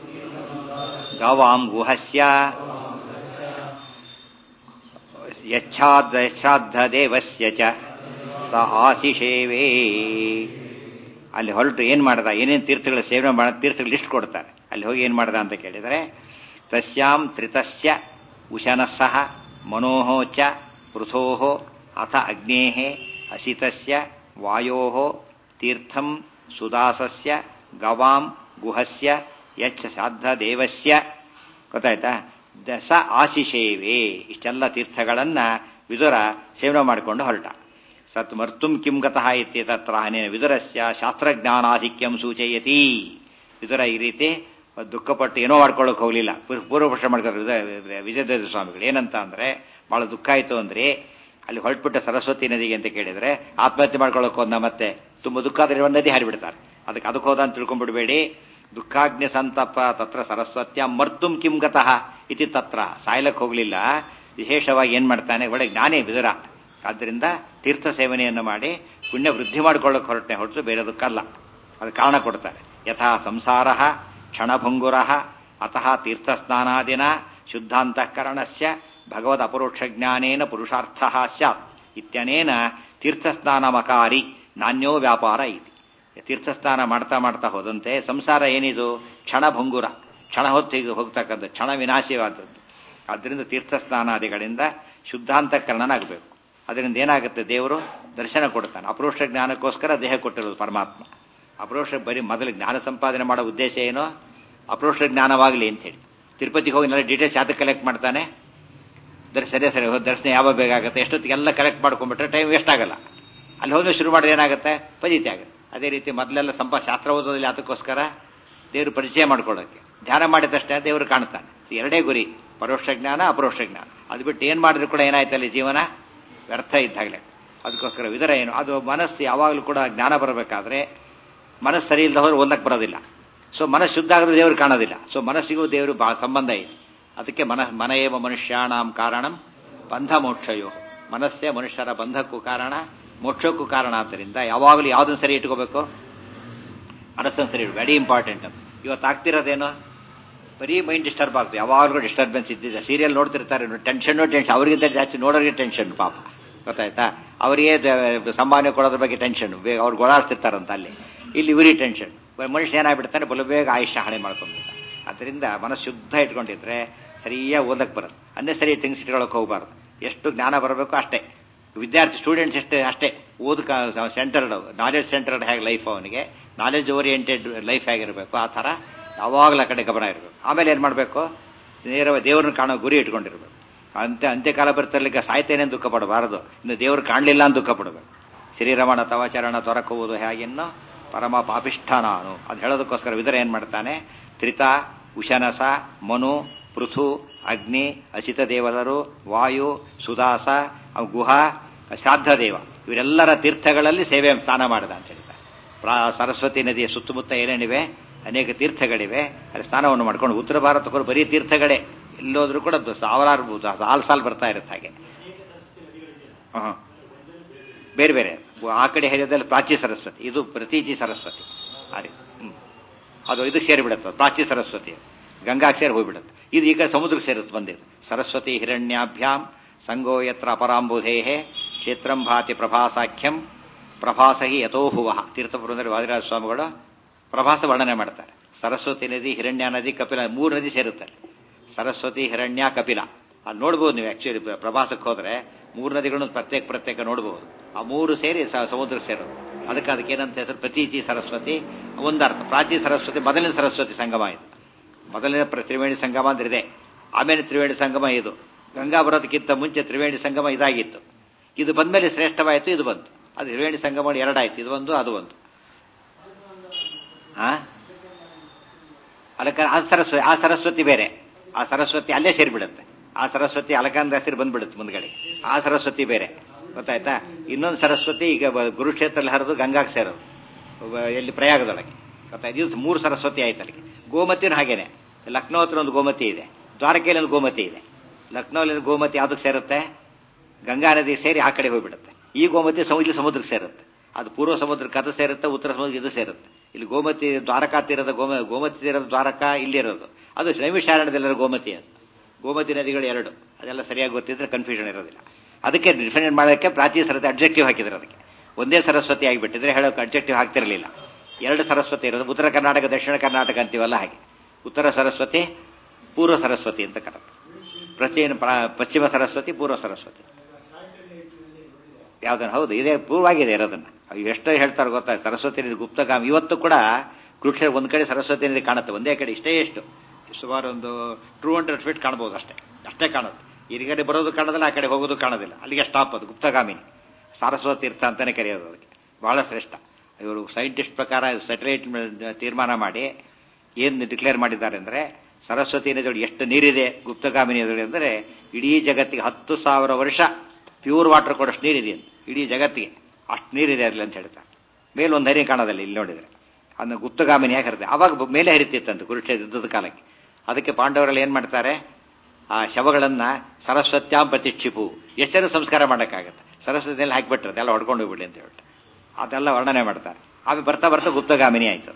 ಗವಾಂ ಗುಹಸ್ಯ ಯಚ್ಛಾದ್ಧ ದೇವಸ್ಯ ಚ ಸ ಆಶಿಷೇವೇ ಅಲ್ಲಿ ಹೊರಟು ಏನ್ ಮಾಡ್ದ ಏನೇನು ತೀರ್ಥಗಳ ಸೇವನೆ ಮಾಡ ತೀರ್ಥಗಳ ಲಿಸ್ಟ್ ಕೊಡ್ತಾರೆ ಅಲ್ಲಿ ಹೋಗಿ ಏನ್ ಮಾಡ್ದ ಅಂತ ಕೇಳಿದರೆ ತಸ್ಯಾಂ ತ್ರಿತಸ್ಯ ಉಶನಸ್ಸಹ ಮನೋಹ ಚ ಪೃಥೋ ಅಥ ಅಗ್ನೇ ಅಸಿತಸ್ಯ ವಾಯೋ ತೀರ್ಥಂ ಸುದಾಸಸ್ಯ ಗವಾಂ ಗುಹಸ್ಯ ಯಚ್ ಶ್ರಾದ್ದ ದೇವಸ್ಯ ಗೊತ್ತಾಯ್ತಾ ದಸ ಆಶಿಷೇವೆ ಇಷ್ಟೆಲ್ಲ ತೀರ್ಥಗಳನ್ನ ವಿದುರ ಸೇವನೆ ಮಾಡಿಕೊಂಡು ಹೊರಟ ಸತ್ ಮರ್ತುಂ ಕಿಂ ಗತಃ ಇತ್ಯೇತತ್ರ ಅನೇನ ವಿದುರಸ್ಯ ಶಾಸ್ತ್ರಜ್ಞಾನಾಧಿಕ್ಯಂ ಸೂಚಯತಿ ವಿದುರ ಈ ರೀತಿ ದುಃಖಪಟ್ಟು ಏನೋ ಮಾಡ್ಕೊಳ್ಳೋಕೆ ಹೋಗಲಿಲ್ಲ ಪೂರ್ವ ಪ್ರಶ್ನೆ ಮಾಡ್ತಾರೆ ವಿಜಯದೇವ ಸ್ವಾಮಿಗಳು ಏನಂತ ಅಂದ್ರೆ ಬಹಳ ದುಃಖ ಆಯ್ತು ಅಂದ್ರೆ ಅಲ್ಲಿ ಹೊರಟ್ಬಿಟ್ಟ ಸರಸ್ವತಿ ನದಿಗೆ ಅಂತ ಕೇಳಿದ್ರೆ ಆತ್ಮಹತ್ಯೆ ಮಾಡ್ಕೊಳ್ಳೋಕೆ ಹೋದ ಮತ್ತೆ ತುಂಬಾ ದುಃಖ ಆದ್ರೆ ಒಂದು ನದಿ ಹಾರಿಬಿಡ್ತಾರೆ ಅದಕ್ಕೆ ಅದಕ್ಕೆ ಹೋದ ಅಂತ ತಿಳ್ಕೊಂಡ್ಬಿಡ್ಬೇಡಿ ದುಃಖಾಗ್ನಿ ಸಂತಪ ತತ್ರ ಸರಸ್ವತ್ಯ ಮರ್ತುಂ ಕಿಂ ಗತಃ ಇತಿ ತತ್ರ ಸಾಯ್ಲಕ್ಕೆ ಹೋಗ್ಲಿಲ್ಲ ವಿಶೇಷವಾಗಿ ಏನ್ ಮಾಡ್ತಾನೆ ಒಳ್ಳೆ ಜ್ಞಾನೇ ಬಿದುರ ಆದ್ದರಿಂದ ತೀರ್ಥ ಸೇವನೆಯನ್ನು ಮಾಡಿ ಪುಣ್ಯ ವೃದ್ಧಿ ಮಾಡ್ಕೊಳ್ಳೋಕೆ ಹೊರಟನೆ ಹೊರತು ಬೇರೆದಕ್ಕಲ್ಲ ಅದು ಕಾರಣ ಕೊಡ್ತಾರೆ ಯಥಾ ಸಂಸಾರ ಕ್ಷಣಭಂಗುರ ಅತಃ ತೀರ್ಥಸ್ನಾನಾದಿನ ಶುದ್ಧಾಂತಃಕರಣಸ್ಯ ಭಗವದ್ ಅಪರೋಕ್ಷ ಜ್ಞಾನೇನ ಪುರುಷಾರ್ಥ ಸ್ಯಾತ್ ಇತ್ಯನೇನ ತೀರ್ಥಸ್ನಾನಮಕಾರಿ ನಾಣ್ಯೋ ವ್ಯಾಪಾರ ಇತಿ ತೀರ್ಥಸ್ನಾನ ಮಾಡ್ತಾ ಮಾಡ್ತಾ ಹೋದಂತೆ ಸಂಸಾರ ಏನಿದು ಕ್ಷಣಭಂಗುರ ಕ್ಷಣ ಹೊತ್ತಿಗೆ ಹೋಗ್ತಕ್ಕಂಥ ಕ್ಷಣ ವಿನಾಶವಾದದ್ದು ಆದ್ದರಿಂದ ತೀರ್ಥಸ್ನಾನಾದಿಗಳಿಂದ ಶುದ್ಧಾಂತಕರಣನಾಗಬೇಕು ಅದರಿಂದ ಏನಾಗುತ್ತೆ ದೇವರು ದರ್ಶನ ಕೊಡ್ತಾನೆ ಅಪರೋಕ್ಷ ಜ್ಞಾನಕ್ಕೋಸ್ಕರ ದೇಹ ಕೊಟ್ಟಿರೋದು ಪರಮಾತ್ಮ ಅಪರೋಕ್ಷ ಬರೀ ಮೊದಲು ಜ್ಞಾನ ಸಂಪಾದನೆ ಮಾಡೋ ಉದ್ದೇಶ ಏನೋ ಅಪರೋಕ್ಷ ಜ್ಞಾನವಾಗಲಿ ಅಂತ ಹೇಳಿ ತಿರುಪತಿಗೆ ಹೋಗಿ ಎಲ್ಲ ಡೀಟೇಲ್ಸ್ ಯಾತಕ್ಕೆ ಕಲೆಕ್ಟ್ ಮಾಡ್ತಾನೆ ದರ್ಶ ಸರಿ ಸರಿ ದರ್ಶನ ಯಾವಾಗ ಬೇಕಾಗುತ್ತೆ ಎಷ್ಟೊತ್ತಿಗೆಲ್ಲ ಕಲೆಕ್ಟ್ ಮಾಡ್ಕೊಂಡ್ಬಿಟ್ರೆ ಟೈಮ್ ವೇಸ್ಟ್ ಆಗಲ್ಲ ಅಲ್ಲಿ ಹೋದ್ರೆ ಶುರು ಮಾಡಿದ್ರೆ ಏನಾಗುತ್ತೆ ಫಜಿತಿ ಆಗುತ್ತೆ ಅದೇ ರೀತಿ ಮೊದಲೆಲ್ಲ ಸಂಪ ಶಾಸ್ತ್ರ ಓದೋದಲ್ಲಿ ಅದಕ್ಕೋಸ್ಕರ ದೇವರು ಪರಿಚಯ ಮಾಡ್ಕೊಳ್ಳೋಕ್ಕೆ ಧ್ಯಾನ ಮಾಡಿದಷ್ಟೇ ದೇವರು ಕಾಣ್ತಾನೆ ಎರಡೇ ಗುರಿ ಪರೋಕ್ಷ ಜ್ಞಾನ ಅಪರೋಕ್ಷ ಜ್ಞಾನ ಅದು ಬಿಟ್ಟು ಏನು ಮಾಡಿದ್ರು ಕೂಡ ಏನಾಯ್ತಲ್ಲಿ ಜೀವನ ವ್ಯರ್ಥ ಇದ್ದಾಗಲೇ ಅದಕ್ಕೋಸ್ಕರ ವಿದರ ಏನು ಅದು ಮನಸ್ಸು ಯಾವಾಗಲೂ ಕೂಡ ಜ್ಞಾನ ಬರಬೇಕಾದ್ರೆ ಮನಸ್ಸು ಸರಿ ಇಲ್ಲದ ಹೋದ್ರೆ ಓದಕ್ಕೆ ಬರೋದಿಲ್ಲ ಸೊ ಮನಸ್ಸು ಶುದ್ಧ ಆಗಿದ್ರೆ ದೇವರು ಕಾಣೋದಿಲ್ಲ ಸೊ ಮನಸ್ಸಿಗೂ ದೇವರು ಬಹಳ ಸಂಬಂಧ ಇದೆ ಅದಕ್ಕೆ ಮನ ಮನಯೇವ ಮನುಷ್ಯಾಣಂ ಕಾರಣಂ ಬಂಧ ಮೋಕ್ಷಯೋ ಮನಸ್ಸೇ ಮನುಷ್ಯರ ಬಂಧಕ್ಕೂ ಕಾರಣ ಮೋಕ್ಷಕ್ಕೂ ಕಾರಣ ಆದ್ದರಿಂದ ಯಾವಾಗಲೂ ಯಾವುದನ್ನು ಸರಿ ಇಟ್ಕೋಬೇಕು ಮನಸ್ಸನ್ನು ಸರಿ ಇಡು ವೆರಿ ಇಂಪಾರ್ಟೆಂಟ್ ಅಂತ ಇವತ್ತು ಆಗ್ತಿರೋದೇನು ಬರೀ ಮೈಂಡ್ ಡಿಸ್ಟರ್ಬ್ ಆಗ್ತದೆ ಯಾವಾಗಲೂ ಡಿಸ್ಟರ್ಬೆನ್ಸ್ ಇದ್ದಿದೆ ಸೀರಿಯಲ್ ನೋಡ್ತಿರ್ತಾರೆ ಟೆನ್ಷನ್ನು ಟೆನ್ಷನ್ ಅವರಿಗಿಂತ ಜಾಸ್ತಿ ನೋಡೋರಿಗೆ ಟೆನ್ಷನ್ ಪಾಪ ಗೊತ್ತಾಯ್ತಾ ಅವರಿಗೆ ಸಂಭಾವನೆ ಕೊಡೋದ್ರ ಬಗ್ಗೆ ಟೆನ್ಷನ್ ಬೇಗ ಅವ್ರು ಗೋಳಾಡ್ತಿರ್ತಾರಂತ ಅಲ್ಲಿ ಇಲ್ಲಿ ಇವರಿಗೆ ಟೆನ್ಷನ್ ಮನುಷ್ಯ ಏನಾಗ್ಬಿಡ್ತಾನೆ ಬಲು ಬೇಗ ಆಯುಷ್ಯ ಹಾಳೆ ಮಾಡ್ಕೊಂಡ್ಬಿಡ್ತಾನೆ ಅದರಿಂದ ಮನಸ್ಸು ಶುದ್ಧ ಇಟ್ಕೊಂಡಿದ್ರೆ ಸರಿಯಾಗಿ ಓದಕ್ಕೆ ಬರುತ್ತೆ ಅನ್ನೇ ಸರಿ ಥಿಂಗ್ಸ್ ಇಟ್ಕೊಳಕ್ಕೆ ಹೋಗಬಾರ್ದು ಎಷ್ಟು ಜ್ಞಾನ ಬರಬೇಕು ಅಷ್ಟೇ ವಿದ್ಯಾರ್ಥಿ ಸ್ಟೂಡೆಂಟ್ಸ್ ಎಷ್ಟೇ ಅಷ್ಟೇ ಓದಕ ಸೆಂಟರ್ಡ್ ನಾಲೆಡ್ಜ್ ಸೆಂಟರ್ಡ್ ಹೇಗೆ ಲೈಫ್ ಅವನಿಗೆ ನಾಲೆಡ್ಜ್ ಓರಿಯೆಂಟೆಡ್ ಲೈಫ್ ಆಗಿರಬೇಕು ಆ ಥರ ಯಾವಾಗಲೂ ಆ ಕಡೆ ಗಮನ ಇರಬೇಕು ಆಮೇಲೆ ಏನು ಮಾಡಬೇಕು ನೇರವಾಗಿ ದೇವ್ರನ್ನ ಕಾಣೋ ಗುರಿ ಇಟ್ಕೊಂಡಿರ್ಬೇಕು ಅಂತ್ಯ ಅಂತ್ಯಕಾಲ ಬರ್ತಿರ್ಲಿಕ್ಕೆ ಸಾಯ್ತೇನೆ ದುಃಖ ಪಡಬಾರದು ಇನ್ನು ದೇವ್ರು ಕಾಣಲಿಲ್ಲ ಅಂತ ದುಃಖ ಪಡಬೇಕು ಶ್ರೀರಮಣ ತವಚರಣ ತೊರಕುವುದು ಹೇಗಿನ್ನು ಪರಮ ಪಾಪಿಷ್ಠ ನಾನು ಅದು ಹೇಳೋದಕ್ಕೋಸ್ಕರ ವಿದರ ಏನು ಮಾಡ್ತಾನೆ ತ್ರಿತ ಉಶನಸ ಮನು ಪೃಥು ಅಗ್ನಿ ಅಸಿತ ದೇವದರು ವಾಯು ಸುದಾಸ ಗುಹ ಶ್ರಾದ್ದ ದೇವ ಇವರೆಲ್ಲರ ತೀರ್ಥಗಳಲ್ಲಿ ಸೇವೆ ಸ್ನಾನ ಮಾಡಿದ ಅಂತ ಹೇಳ್ತಾರೆ ಪ್ರಾ ಸರಸ್ವತಿ ನದಿಯ ಸುತ್ತಮುತ್ತ ಏನೇನಿವೆ ಅನೇಕ ತೀರ್ಥಗಳಿವೆ ಅಲ್ಲಿ ಸ್ನಾನವನ್ನು ಮಾಡ್ಕೊಂಡು ಉತ್ತರ ಭಾರತಕ್ಕೂ ಬರೀ ತೀರ್ಥಗಳೇ ಎಲ್ಲೋದ್ರೂ ಕೂಡ ಸಾವಿರಾರು ಸಾಲು ಸಾಲು ಬರ್ತಾ ಇರುತ್ತೆ ಹಾಗೆ ಹಾಂ ಬೇರೆ ಬೇರೆ ಆ ಕಡೆ ಹರಿಯೋದಲ್ಲಿ ಪ್ರಾಚಿ ಸರಸ್ವತಿ ಇದು ಪ್ರತೀಚಿ ಸರಸ್ವತಿ ಆ ರೀತಿ ಹ್ಮ್ ಅದು ಇದಕ್ಕೆ ಸೇರಿಬಿಡುತ್ತೆ ಪ್ರಾಚಿ ಸರಸ್ವತಿ ಗಂಗಾಗೆ ಸೇರಿ ಹೋಗ್ಬಿಡುತ್ತೆ ಇದು ಈಗ ಸಮುದ್ರಕ್ಕೆ ಸೇರುತ್ತೆ ಬಂದಿದ್ದು ಸರಸ್ವತಿ ಹಿರಣ್ಯಾಭ್ಯಾಂ ಸಂಗೋ ಯತ್ರ ಅಪರಾಂಬುಧೇಹೆ ಕ್ಷೇತ್ರಂ ಭಾತಿ ಪ್ರಭಾಸಾಖ್ಯಂ ಪ್ರಭಾಸಹಿ ಯಥೋಭುವ ತೀರ್ಥಪುರಂದರಿ ವಾದಿರಾಜ ಸ್ವಾಮಿಗಳು ಪ್ರಭಾಸ ವರ್ಣನೆ ಮಾಡ್ತಾರೆ ಸರಸ್ವತಿ ನದಿ ಹಿರಣ್ಯ ನದಿ ಕಪಿಲ ಮೂರು ನದಿ ಸೇರುತ್ತೆ ಸರಸ್ವತಿ ಹಿರಣ್ಯ ಕಪಿಲ ಅಲ್ಲಿ ನೋಡ್ಬೋದು ನೀವು ಆಕ್ಚುಲಿ ಪ್ರವಾಸಕ್ಕೆ ಹೋದ್ರೆ ಮೂರು ನದಿಗಳನ್ನು ಪ್ರತ್ಯೇಕ ಪ್ರತ್ಯೇಕ ನೋಡ್ಬೋದು ಆ ಮೂರು ಸೇರಿ ಸಮುದ್ರಕ್ಕೆ ಸೇರೋದು ಅದಕ್ಕೆ ಅದಕ್ಕೆ ಏನಂತ ಹೆಸರು ಪ್ರತೀಚಿ ಸರಸ್ವತಿ ಒಂದರ್ಥ ಪ್ರಾಚಿ ಸರಸ್ವತಿ ಮೊದಲನೇ ಸರಸ್ವತಿ ಸಂಗಮ ಇದು ಮೊದಲನೇ ತ್ರಿವೇಣಿ ಸಂಗಮ ಅಂದ್ರೆ ಇದೆ ಆಮೇಲೆ ತ್ರಿವೇಣಿ ಸಂಗಮ ಇದು ಗಂಗಾ ಬರೋದಕ್ಕಿಂತ ಮುಂಚೆ ತ್ರಿವೇಣಿ ಸಂಗಮ ಇದಾಗಿತ್ತು ಇದು ಬಂದ್ಮೇಲೆ ಶ್ರೇಷ್ಠವಾಯಿತು ಇದು ಬಂತು ಅದು ತ್ರಿವೇಣಿ ಸಂಗಮ ಎರಡಾಯ್ತು ಇದು ಒಂದು ಅದು ಒಂದು ಆ ಅಲಕ ಆ ಸರಸ್ವತಿ ಆ ಸರಸ್ವತಿ ಬೇರೆ ಆ ಸರಸ್ವತಿ ಅಲ್ಲೇ ಸೇರಿಬಿಡುತ್ತೆ ಆ ಸರಸ್ವತಿ ಅಲಕಾಂದ ಹೆಸರು ಬಂದ್ಬಿಡುತ್ತೆ ಮುಂದ್ಗಡೆ ಆ ಸರಸ್ವತಿ ಬೇರೆ ಗೊತ್ತಾಯ್ತಾ ಇನ್ನೊಂದು ಸರಸ್ವತಿ ಈಗ ಗುರುಕ್ಷೇತ್ರದಲ್ಲಿ ಹರಿದು ಗಂಗಾಗೆ ಸೇರೋದು ಎಲ್ಲಿ ಪ್ರಯಾಗದೊಳಗೆ ಗೊತ್ತಾಯ್ತು ಇದು ಮೂರು ಸರಸ್ವತಿ ಆಯ್ತು ಅಲ್ಲಿಗೆ ಗೋಮತಿನೂ ಹಾಗೇನೆ ಲಕ್ನೋ ಹತ್ರ ಒಂದು ಗೋಮತಿ ಇದೆ ದ್ವಾರಕೆಯಲ್ಲಿ ಒಂದು ಗೋಮತಿ ಇದೆ ಲಕ್ನೋಲ್ಲಿ ಗೋಮತಿ ಯಾವ್ದಕ್ಕೆ ಸೇರುತ್ತೆ ಗಂಗಾ ನದಿ ಸೇರಿ ಆ ಕಡೆ ಹೋಗ್ಬಿಡುತ್ತೆ ಈ ಗೋಮತಿ ಸಮುದ್ರ ಸಮುದ್ರಕ್ಕೆ ಸೇರುತ್ತೆ ಅದು ಪೂರ್ವ ಸಮುದ್ರಕ್ಕೆ ಅದು ಸೇರುತ್ತೆ ಉತ್ತರ ಸಮುದ್ರ ಇದು ಸೇರುತ್ತೆ ಇಲ್ಲಿ ಗೋಮತಿ ದ್ವಾರಕಾ ತೀರದ ಗೋಮ ಗೋಮತಿ ತೀರದ ದ್ವಾರಕಾ ಇಲ್ಲಿರೋದು ಅದು ನೈಮಿಷಾರಣ್ಯದಲ್ಲಿರೋ ಗೋಮತಿ ಅದು ಗೋಮತಿ ನದಿಗಳು ಎರಡು ಅದೆಲ್ಲ ಸರಿಯಾಗಿ ಗೊತ್ತಿದ್ರೆ ಕನ್ಫ್ಯೂಷನ್ ಇರೋದಿಲ್ಲ ಅದಕ್ಕೆ ಡಿಫೆಂಡ್ ಮಾಡೋಕ್ಕೆ ಪ್ರಾಚೀ ಸರಸ್ವತಿ ಅಬ್ಜೆಕ್ಟಿವ್ ಹಾಕಿದ್ರು ಅದಕ್ಕೆ ಒಂದೇ ಸರಸ್ವತಿ ಆಗಿಬಿಟ್ಟಿದ್ರೆ ಹೇಳೋಕೆ ಅಬ್ಜೆಕ್ಟಿವ್ ಹಾಕ್ತಿರಲಿಲ್ಲ ಎರಡು ಸರಸ್ವತಿ ಇರೋದು ಉತ್ತರ ಕರ್ನಾಟಕ ದಕ್ಷಿಣ ಕರ್ನಾಟಕ ಅಂತೀವಲ್ಲ ಹಾಗೆ ಉತ್ತರ ಸರಸ್ವತಿ ಪೂರ್ವ ಸರಸ್ವತಿ ಅಂತ ಕರೆದು ಪ್ರಚೀನ ಪಶ್ಚಿಮ ಸರಸ್ವತಿ ಪೂರ್ವ ಸರಸ್ವತಿ ಯಾವ್ದನ್ನ ಹೌದು ಇದೇ ಪೂರ್ವಾಗಿದೆ ಇರೋದನ್ನ ಎಷ್ಟೋ ಹೇಳ್ತಾರೆ ಗೊತ್ತಾ ಸರಸ್ವತಿ ನದಿ ಗುಪ್ತಗಾಮ ಇವತ್ತು ಕೂಡ ಕುರುಕ್ಷೇತ್ರ ಒಂದ್ ಕಡೆ ಸರಸ್ವತಿ ನದಿ ಕಾಣುತ್ತೆ ಒಂದೇ ಕಡೆ ಇಷ್ಟೇ ಎಷ್ಟು ಸುಮಾರು ಒಂದು ಟೂ ಹಂಡ್ರೆಡ್ ಫೀಟ್ ಕಾಣ್ಬೋದು ಅಷ್ಟೇ ಅಷ್ಟೇ ಕಾಣುತ್ತೆ ಈ ಕಡೆ ಬರೋದು ಕಾಣೋದಿಲ್ಲ ಆ ಕಡೆ ಹೋಗೋದು ಕಾಣೋದಿಲ್ಲ ಅಲ್ಲಿಗೆ ಸ್ಟಾಪ್ ಅದು ಗುಪ್ತಗಾಮಿನಿ ಸಾರಸ್ವತ ತೀರ್ಥ ಅಂತಾನೆ ಕರೆಯೋದು ಅದಕ್ಕೆ ಬಹಳ ಶ್ರೇಷ್ಠ ಇವರು ಸೈಂಟಿಸ್ಟ್ ಪ್ರಕಾರ ಸ್ಯಾಟಲೈಟ್ ತೀರ್ಮಾನ ಮಾಡಿ ಏನು ಡಿಕ್ಲೇರ್ ಮಾಡಿದ್ದಾರೆ ಅಂದರೆ ಸರಸ್ವತಿ ನದಿಯೊಳಗೆ ಎಷ್ಟು ನೀರಿದೆ ಗುಪ್ತಗಾಮಿನಿ ನದಿಯೊಳಗೆ ಅಂದರೆ ಇಡೀ ಜಗತ್ತಿಗೆ ಹತ್ತು ಸಾವಿರ ವರ್ಷ ಪ್ಯೂರ್ ವಾಟರ್ ಕೊಡೋಷ್ಟು ನೀರಿದೆ ಅಂತ ಇಡೀ ಜಗತ್ತಿಗೆ ಅಷ್ಟು ನೀರಿದೆ ಅಲ್ಲಿ ಅಂತ ಹೇಳ್ತಾರೆ ಮೇಲೆ ಒಂದು ಹರಿ ಕಾಣೋದಿಲ್ಲ ಇಲ್ಲಿ ನೋಡಿದರೆ ಅದನ್ನು ಗುಪ್ತಗಾಮಿನಿಯಾಗಿ ಹರಿದೆ ಅವಾಗ ಮೇಲೆ ಹರಿತಿತ್ತಂತೆ ಕುರುಕ್ಷೇತ್ರ ಯುದ್ಧದ ಕಾಲಕ್ಕೆ ಅದಕ್ಕೆ ಪಾಂಡವರಲ್ಲಿ ಏನು ಮಾಡ್ತಾರೆ ಆ ಶವಗಳನ್ನು ಸರಸ್ವತ್ಯಾಂ ಪ್ರತಿಕ್ಷಿಪು ಎಷ್ಟೇನು ಸಂಸ್ಕಾರ ಮಾಡೋಕ್ಕಾಗತ್ತೆ ಸರಸ್ವತಿಯಲ್ಲಿ ಹಾಕಿಬಿಟ್ರೆ ಅದೆಲ್ಲ ಹೊಡ್ಕೊಂಡು ಹೋಗ್ಬಿಡಿ ಅಂತ ಹೇಳ್ಬಿಟ್ಟು ಅದೆಲ್ಲ ವರ್ಣನೆ ಮಾಡ್ತಾರೆ ಆಮೇಲೆ ಬರ್ತಾ ಬರ್ತಾ ಗುಪ್ತಗಾಮಿನಿ ಆಯಿತು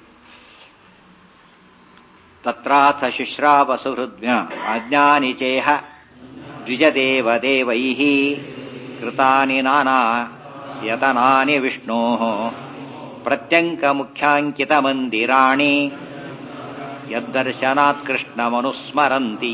ತತ್ರಾಥ ಶುಶ್ರಾವ ಸುಹೃದ್ಮ್ಯ ಅಜ್ಞಾನಿ ಚೇಹ ದ್ವಿಜದೇವ ದೇವೈ ಕೃತಾನಿ ನಾನಾ ಯತನಾನಿ ವಿಷ್ಣೋ ಪ್ರತ್ಯಂಕ ಮುಖ್ಯಾಂಕಿತ ಮಂದಿರಾಣಿ ಯದ್ದರ್ಶನಾತ್ ಕೃಷ್ಣಮನುಸ್ಮರಂತಿ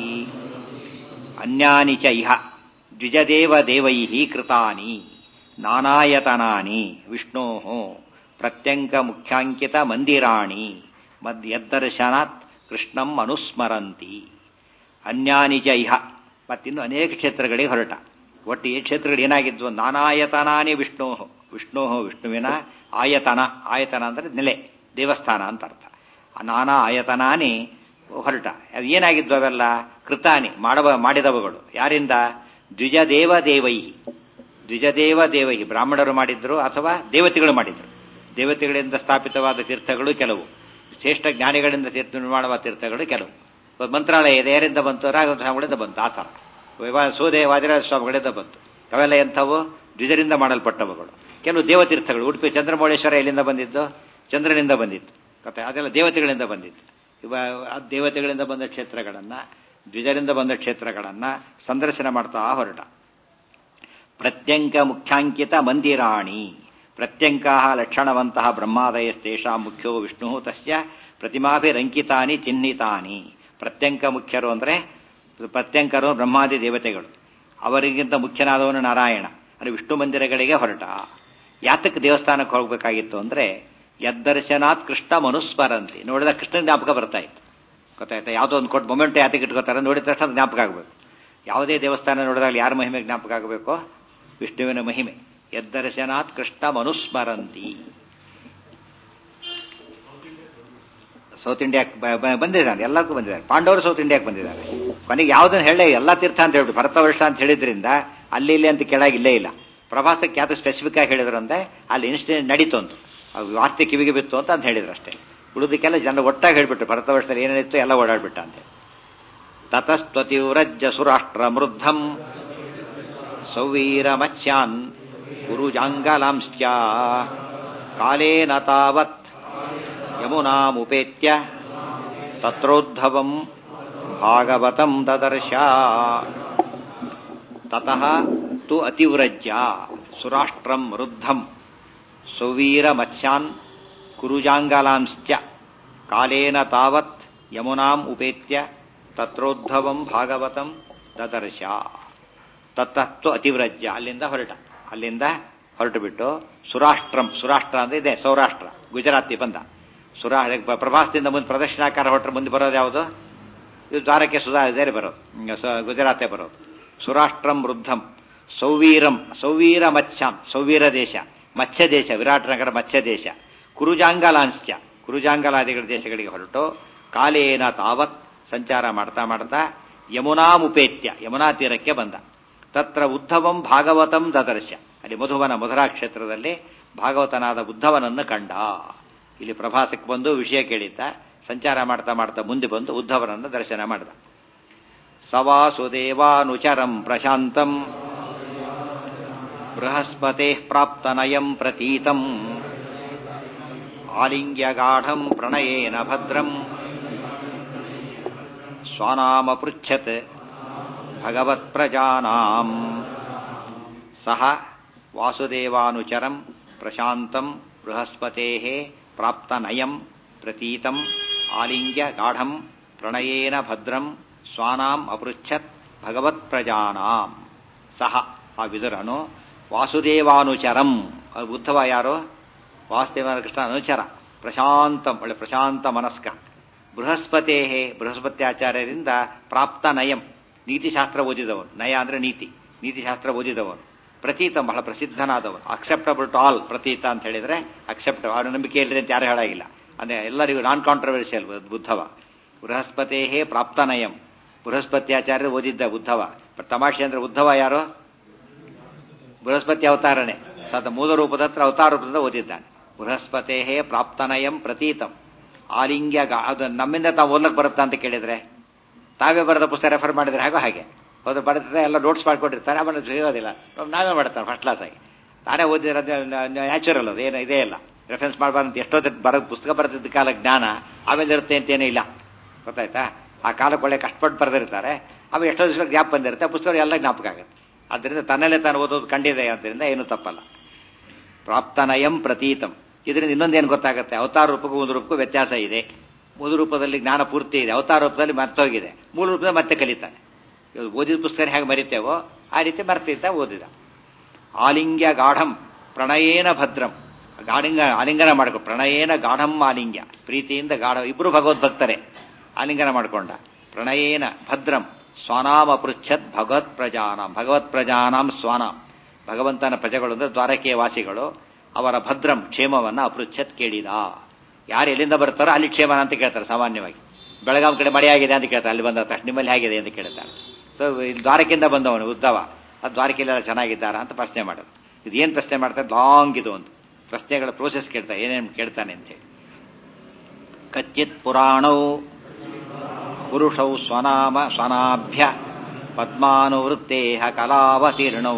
ಅನ್ಯಾನಿ ಚ ಇಹ ದ್ವಿಜದೇವ ದೇವೈ ಕೃತಾನಿ ನಾನಾಯತನಾನಿ ವಿಷ್ಣೋ ಪ್ರತ್ಯಂಕ ಮುಖ್ಯಾಂಕಿತ ಮಂದಿರಾಣಿ ಮದ್ ಯದ್ದರ್ಶನಾತ್ ಕೃಷ್ಣಂ ಅನುಸ್ಮರಂತಿ ಅನ್ಯಾನಿ ಚ ಇಹ ಮತ್ತಿನ್ನು ಅನೇಕ ಕ್ಷೇತ್ರಗಳಿಗೆ ಹೊರಟ ಒಟ್ಟು ಈ ಕ್ಷೇತ್ರಗಳು ಏನಾಗಿದ್ವು ನಾನಾಯತನಾನಿ ವಿಷ್ಣೋ ವಿಷ್ಣೋ ವಿಷ್ಣುವಿನ ಆಯತನ ಆಯತನ ಅಂದರೆ ನೆಲೆ ದೇವಸ್ಥಾನ ಅಂತ ಅರ್ಥ ಆ ನಾನಾ ಆಯತನಾನಿ ಹೊರಟ ಅದು ಏನಾಗಿದ್ವು ಅವೆಲ್ಲ ಕೃತಾನಿ ಮಾಡವ ಮಾಡಿದವುಗಳು ಯಾರಿಂದ ದ್ವಿಜದೇವ ದೇವೈಹಿ ದ್ವಿಜದೇವ ದೇವೈಹಿ ಬ್ರಾಹ್ಮಣರು ಮಾಡಿದ್ರು ಅಥವಾ ದೇವತೆಗಳು ಮಾಡಿದ್ರು ದೇವತೆಗಳಿಂದ ಸ್ಥಾಪಿತವಾದ ತೀರ್ಥಗಳು ಕೆಲವು ಶ್ರೇಷ್ಠ ಜ್ಞಾನಿಗಳಿಂದ ತೀರ್ಥ ನಿರ್ಮಾಣವಾದ ತೀರ್ಥಗಳು ಕೆಲವು ಮಂತ್ರಾಲಯ ಇದೆ ಯಾರಿಂದ ಬಂತು ರಾಘವ ಸ್ವಾಮಿಗಳಿಂದ ಬಂತು ಆ ಥರ ಸೋದೆ ವಾದಿರಾಜ ಸ್ವಾಮಿಗಳಿಂದ ಬಂತು ಅವೆಲ್ಲ ಎಂಥವು ದ್ವಿಜರಿಂದ ಮಾಡಲ್ಪಟ್ಟವುಗಳು ಕೆಲವು ದೇವತೀರ್ಥಗಳು ಉಡುಪಿ ಚಂದ್ರಮೌಳೇಶ್ವರ ಎಲ್ಲಿಂದ ಬಂದಿದ್ದು ಚಂದ್ರನಿಂದ ಬಂದಿತ್ತು ಮತ್ತೆ ಅದೆಲ್ಲ ದೇವತೆಗಳಿಂದ ಬಂದಿತ್ತು ಇವ ದೇವತೆಗಳಿಂದ ಬಂದ ಕ್ಷೇತ್ರಗಳನ್ನು ದ್ವಿಜರಿಂದ ಬಂದ ಕ್ಷೇತ್ರಗಳನ್ನು ಸಂದರ್ಶನ ಮಾಡ್ತಾ ಹೊರಟ ಪ್ರತ್ಯಂಕ ಮುಖ್ಯಾಂಕಿತ ಮಂದಿರಾಣಿ ಪ್ರತ್ಯಂಕಾ ಲಕ್ಷಣವಂತಹ ಬ್ರಹ್ಮಾದಯಸ್ತೇಷಾ ಮುಖ್ಯೋ ವಿಷ್ಣು ತಸ್ಯ ಪ್ರತಿಮಾಭಿರಂಕಿತಾನಿ ಚಿಹ್ನಿತಾನಿ ಪ್ರತ್ಯಂಕ ಮುಖ್ಯರು ಅಂದರೆ ಪ್ರತ್ಯಂಕರು ಬ್ರಹ್ಮಾದಿ ದೇವತೆಗಳು ಅವರಿಗಿಂತ ಮುಖ್ಯನಾದವನು ನಾರಾಯಣ ಅಂದರೆ ವಿಷ್ಣು ಮಂದಿರಗಳಿಗೆ ಹೊರಟ ಯಾತಕ್ಕೆ ದೇವಸ್ಥಾನಕ್ಕೆ ಹೋಗಬೇಕಾಗಿತ್ತು ಅಂದರೆ ಯದ್ದರ್ಶನಾತ್ ಕೃಷ್ಣ ಮನುಸ್ಮರಂತಿ ನೋಡಿದ ಕೃಷ್ಣ ಜ್ಞಾಪಕ ಬರ್ತಾ ಇತ್ತು ಗೊತ್ತಾಯ್ತಾ ಯಾವುದೋ ಒಂದು ಕೊಟ್ಟು ಮೊಮೆಂಟ್ ಯಾತಕ್ಕೆ ಇಟ್ಕೋತಾರೆ ನೋಡಿದ ತಕ್ಷಣ ಜ್ಞಾಪಕ ಆಗಬೇಕು ಯಾವುದೇ ದೇವಸ್ಥಾನ ನೋಡಿದಾಗ ಯಾರ ಮಹಿಮೆ ಜ್ಞಾಪಕ ಆಗಬೇಕು ವಿಷ್ಣುವಿನ ಮಹಿಮೆ ಯದ್ದರ್ಶನಾತ್ ಕೃಷ್ಣ ಮನುಸ್ಮರಂತಿ ಸೌತ್ ಇಂಡಿಯಾಕ್ಕೆ ಬಂದಿದ್ದಾನೆ ಎಲ್ಲರಿಗೂ ಬಂದಿದ್ದಾರೆ ಪಾಂಡವರು ಸೌತ್ ಇಂಡಿಯಾಕ್ಕೆ ಬಂದಿದ್ದಾರೆ ಕೊನೆಗೆ ಯಾವುದನ್ನು ಹೇಳೇ ಎಲ್ಲ ತೀರ್ಥ ಅಂತ ಹೇಳ್ಬಿಟ್ಟು ಭರತ ವರ್ಷ ಅಂತ ಹೇಳಿದ್ರಿಂದ ಅಲ್ಲಿ ಇಲ್ಲಿ ಅಂತ ಕೆಳಗಿಲ್ಲೇ ಇಲ್ಲ ಪ್ರವಾಸಕ್ಕೆ ಯಾವುದು ಸ್ಪೆಸಿಫಿಕ್ ಆಗಿ ಹೇಳಿದ್ರು ಅಂದ್ರೆ ಅಲ್ಲಿ ಇನ್ಸಿಡೆಂಟ್ ನಡೀತು ಅಂತ ವಾರ್ತೆ ಕಿವಿಗೆ ಬಿತ್ತು ಅಂತ ಅಂತ ಹೇಳಿದ್ರು ಅಷ್ಟೇ ಉಳಿದಕ್ಕೆಲ್ಲ ಜನರು ಒಟ್ಟಾಗಿ ಹೇಳ್ಬಿಟ್ಟು ಭರತ ವರ್ಷದಲ್ಲಿ ಏನೇನಿತ್ತು ಎಲ್ಲ ಓಡಾಡ್ಬಿಟ್ಟ ಅಂತ ತತಸ್ತ್ವತಿವ್ರಜ್ಜ ಸುರಾಷ್ಟ್ರ ಮೃದ್ಧಂ ಸೌವೀರ ಮತ್ಸ್ಯಾನ್ ಕುರುಜಾಂಗಲಾಂಶ್ಚ ಕಾಲೇನ ತಾವತ್ ಯಮುನಾಮುಪೇತ್ಯ ತತ್ರೋದ್ಧವಂ ಭಾಗವತಂ ದದರ್ಶ ತತಃ ತು ಅತಿವ್ರಜ್ಯ ಸುರಾಷ್ಟ್ರಂ ವೃದ್ಧಂ ಸೌವೀರ ಮತ್ಸ್ಯಾನ್ ಕುರುಜಾಂಗಲಾಂಶ್ಚ ಕಾಲೇನ ತಾವತ್ ಯಮುನಾಂ ಉಪೇತ್ಯ ತತ್ರೋದ್ಧವಂ ಭಾಗವತಂ ದದರ್ಶ ತತ್ತತ್ತು ಅತಿವ್ರಜ್ಯ ಅಲ್ಲಿಂದ ಹೊರಟ ಅಲ್ಲಿಂದ ಹೊರಟು ಬಿಟ್ಟು ಸುರಾಷ್ಟ್ರಂ ಸುರಾಷ್ಟ್ರ ಅಂದ್ರೆ ಇದೆ ಸೌರಾಷ್ಟ್ರ ಗುಜರಾತಿ ಬಂದ ಸುರಾ ಪ್ರವಾಸದಿಂದ ಮುಂದೆ ಪ್ರದಕ್ಷಿಣಾಕಾರ ಹೊರಟ್ರೆ ಮುಂದೆ ಬರೋದು ಯಾವುದು ಇದು ದ್ವಾರಕ್ಕೆ ಸುಧಾ ಇದೇ ಬರೋದು ಗುಜರಾತೆ ಬರೋದು ಸುರಾಷ್ಟ್ರಂ ವೃದ್ಧಂ ಸೌವೀರಂ ಸೌವೀರ ಮತ್ಸ್ಯಾಂ ಸೌವೀರ ದೇಶ ಮತ್ಸ್ಯ ದೇಶ ವಿರಾಟ್ ನಗರ ಮತ್ಸ್ಯ ದೇಶ ಕುರುಜಾಂಗಲಾಂಶ್ಚ ಕುರುಜಾಂಗಲಾದಿಗಳ ದೇಶಗಳಿಗೆ ಹೊರಟು ಕಾಲೇನ ತಾವತ್ ಸಂಚಾರ ಮಾಡ್ತಾ ಮಾಡ್ತಾ ಯಮುನಾಮುಪೇತ್ಯ ಯಮುನಾ ತೀರಕ್ಕೆ ಬಂದ ತತ್ರ ಉದ್ಧವಂ ಭಾಗವತಂ ದದರ್ಶ ಅಲ್ಲಿ ಮಧುವನ ಮಧುರಾ ಕ್ಷೇತ್ರದಲ್ಲಿ ಭಾಗವತನಾದ ಉದ್ಧವನನ್ನು ಕಂಡ ಇಲ್ಲಿ ಪ್ರಭಾಸಕ್ಕೆ ಬಂದು ವಿಷಯ ಕೇಳಿದ್ದ ಸಂಚಾರ ಮಾಡ್ತಾ ಮಾಡ್ತಾ ಮುಂದೆ ಬಂದು ಉದ್ಧವನನ್ನು ದರ್ಶನ ಮಾಡಿದ ಸವಾಸುದೇವಾನುಚರಂ ಪ್ರಶಾಂತಂ ಬೃಹಸ್ಪತೆ ಪ್ರಾಪ್ತನಯಂ ಪ್ರತೀತಂ ಆಲಿಂಗ್ಯಗಾಢಂ ಪ್ರಣಯೇನ ಭದ್ರಂ ಸ್ವಾನಾಮಪೃಚ್ಛತ್ ಭಗವತ್ಪ್ರಜಾನಾಂ ಸಹ ವಾಸುದೇವಾನುಚರಂ ಪ್ರಶಾಂತಂ ಬೃಹಸ್ಪತೆ ಪ್ರಾಪ್ತನಯಂ ಪ್ರತೀತಂ ಆಲಿಂಗ್ಯ ಗಾಢಂ ಪ್ರಣಯೇನ ಭದ್ರಂ ಸ್ವಾನಾಂ ಅಪೃಚ್ಛತ್ ಭಗವತ್ಪ್ರಜಾನಾಂ ಸಹ ಆ ವಿದುರನು ವಾಸುದೇವಾನುಚರಂ ಉದ್ಧವ ಯಾರು ವಾಸುದೇವನ ಕೃಷ್ಣ ಅನುಚರ ಪ್ರಶಾಂತಂ ಒಳ್ಳೆ ಪ್ರಶಾಂತ ಮನಸ್ಕ ಬೃಹಸ್ಪತೇ ಬೃಹಸ್ಪತ್ಯಾಚಾರ್ಯರಿಂದ ಪ್ರಾಪ್ತ ನಯಂ ನೀತಿಶಾಸ್ತ್ರ ಓದಿದವನು ನಯ ಅಂದ್ರೆ ನೀತಿ ನೀತಿಶಾಸ್ತ್ರ ಓದಿದವನು ಪ್ರತೀತ ಬಹಳ ಪ್ರಸಿದ್ಧನಾದವನು ಅಕ್ಸೆಪ್ಟಬಲ್ ಟು ಆಲ್ ಪ್ರತೀತ ಅಂತ ಹೇಳಿದ್ರೆ ಅಕ್ಸೆಪ್ಟ್ ಅವನ ನಂಬಿಕೆ ಇಲ್ಲದೆ ಅಂತ ಯಾರು ಹೇಳಾಗಿಲ್ಲ ಅಂದ್ರೆ ಎಲ್ಲರಿಗೂ ನಾನ್ ಕಾಂಟ್ರವರ್ಸಿಯಲ್ ಬುದ್ಧವ ಬೃಹಸ್ಪತೇ ಪ್ರಾಪ್ತನಯಂ ಬೃಹಸ್ಪತ್ಯಾಚಾರ್ಯ ಓದಿದ್ದ ಉದ್ಧವ ಬಟ್ ತಮಾಷೆ ಅಂದ್ರೆ ಉದ್ಧವ ಯಾರು ಬೃಹಸ್ಪತಿ ಅವತಾರನೆ ಸದ ಮೂಲ ರೂಪದ ಹತ್ರ ಅವತಾರ ರೂಪದಿಂದ ಓದಿದ್ದಾನೆ ಬೃಹಸ್ಪತೇ ಪ್ರಾಪ್ತನಯಂ ಪ್ರತೀತಂ ಆಲಿಂಗ್ಯ ಗಾ- ಅದು ನಮ್ಮಿಂದ ತಾವು ಓದ್ಲಕ್ಕೆ ಬರುತ್ತಾ ಅಂತ ಕೇಳಿದ್ರೆ ತಾವೇ ಬರೆದ ಪುಸ್ತಕ ರೆಫರ್ ಮಾಡಿದ್ರೆ ಹಾಗೋ ಹಾಗೆ ಹೋದ್ರೆ ಬರೆದ್ರೆ ಎಲ್ಲ ನೋಟ್ಸ್ ಮಾಡ್ಕೊಂಡಿರ್ತಾರೆ ಅವನ್ನ ಸಿಗೋದಿಲ್ಲ ನಾವೇ ಮಾಡ್ತಾರೆ ಫಸ್ಟ್ ಕ್ಲಾಸ್ ಆಗಿ ತಾನೇ ಓದಿರೋದು ನ್ಯಾಚುರಲ್ ಅದು ಏನು ಇದೇ ಇಲ್ಲ ರೆಫರೆನ್ಸ್ ಮಾಡಬಾರ್ದು ಅಂತ ಎಷ್ಟೋ ಬರ ಪುಸ್ತಕ ಬರೆದಿದ್ದ ಕಾಲ ಜ್ಞಾನ ಆಮೇಲೆ ಇರುತ್ತೆ ಅಂತೇನೇ ಇಲ್ಲ ಗೊತ್ತಾಯ್ತಾ ಆ ಕಾಲಕ್ಕೆ ಒಳ್ಳೆ ಕಷ್ಟಪಟ್ಟು ಬರೆದಿರ್ತಾರೆ ಅವು ಎಷ್ಟೋ ದಿವಸ ಗ್ಯಾಪ್ ಬಂದಿರುತ್ತೆ ಆ ಪುಸ್ತಕ ಎಲ್ಲ ಜ್ಞಾಪಕ ಆಗುತ್ತೆ ಅದರಿಂದ ತನ್ನಲ್ಲೇ ತಾನು ಓದೋದು ಕಂಡಿದೆ ಆದ್ದರಿಂದ ಏನೂ ತಪ್ಪಲ್ಲ ಪ್ರಾಪ್ತನಯಂ ಪ್ರತೀತಂ ಇದರಿಂದ ಇನ್ನೊಂದೇನು ಗೊತ್ತಾಗುತ್ತೆ ಅವತಾರ ರೂಪಕ್ಕೂ ಒಂದು ರೂಪಕ್ಕೂ ವ್ಯತ್ಯಾಸ ಇದೆ ಮೂಲ ರೂಪದಲ್ಲಿ ಜ್ಞಾನ ಪೂರ್ತಿ ಇದೆ ಅವತಾರ ರೂಪದಲ್ಲಿ ಮರ್ತೋಗಿದೆ ಮೂಲ ರೂಪದಲ್ಲಿ ಮತ್ತೆ ಕಲಿತಾನೆ ಇವಾಗ ಓದಿದ ಪುಸ್ತಕ ಹೇಗೆ ಮರಿತೇವೋ ಆ ರೀತಿ ಮರ್ತಿದ್ದ ಓದಿದ ಆಲಿಂಗ್ಯ ಗಾಢಂ ಪ್ರಣಯೇನ ಭದ್ರಂ ಗಾಢಿಂಗ ಆಲಿಂಗನ ಮಾಡ್ಕೊ ಪ್ರಣಯೇನ ಗಾಢಂ ಆಲಿಂಗ್ಯ ಪ್ರೀತಿಯಿಂದ ಗಾಢ ಇಬ್ರು ಭಗವದ್ಭಕ್ತರೇ ಆಲಿಂಗನ ಮಾಡ್ಕೊಂಡ ಪ್ರಣಯೇನ ಭದ್ರಂ ಸ್ವಾನಾಮ ಪೃಚ್ಛತ್ ಭಗವತ್ ಪ್ರಜಾನಾಂ ಭಗವತ್ ಪ್ರಜಾನಾಂ ಸ್ವಾನಾಂ ಭಗವಂತನ ಪ್ರಜೆಗಳು ಅಂದ್ರೆ ದ್ವಾರಕೆಯ ವಾಸಿಗಳು ಅವರ ಭದ್ರಂ ಕ್ಷೇಮವನ್ನ ಅಪೃಚ್ಛತ್ ಕೇಳಿದ ಯಾರು ಎಲ್ಲಿಂದ ಬರ್ತಾರೋ ಅಲ್ಲಿ ಕ್ಷೇಮನ ಅಂತ ಕೇಳ್ತಾರೆ ಸಾಮಾನ್ಯವಾಗಿ ಬೆಳಗಾಂ ಕಡೆ ಮಳೆಯಾಗಿದೆ ಅಂತ ಕೇಳ್ತಾರೆ ಅಲ್ಲಿ ಬಂದ ತಕ್ಷಣ ನಿಮ್ಮಲ್ಲಿ ಹೇಗಿದೆ ಅಂತ ಕೇಳ್ತಾರೆ ಸೊ ಇಲ್ಲಿ ದ್ವಾರಕೆಯಿಂದ ಬಂದವನು ಉದ್ದವ ಆ ದ್ವಾರಕೆಯಲ್ಲೆಲ್ಲ ಚೆನ್ನಾಗಿದ್ದಾರಾ ಅಂತ ಪ್ರಶ್ನೆ ಮಾಡೋದು ಇದು ಏನು ಪ್ರಶ್ನೆ ಮಾಡ್ತಾರೆ ಲಾಂಗ್ ಇದು ಒಂದು ಪ್ರಶ್ನೆಗಳ ಪ್ರೋಸೆಸ್ ಕೇಳ್ತಾರೆ ಏನೇನು ಕೇಳ್ತಾನೆ ಅಂತೇಳಿ ಕಚ್ಚಿತ್ ಪುರಾಣೌ ಪುರುಷೌ ಸ್ವನಾಮ ಸ್ವನಾಭ್ಯ ಪದ್ಮಾನುವೃತ್ತೇಹ ಕಲಾವತೀರ್ಣೌ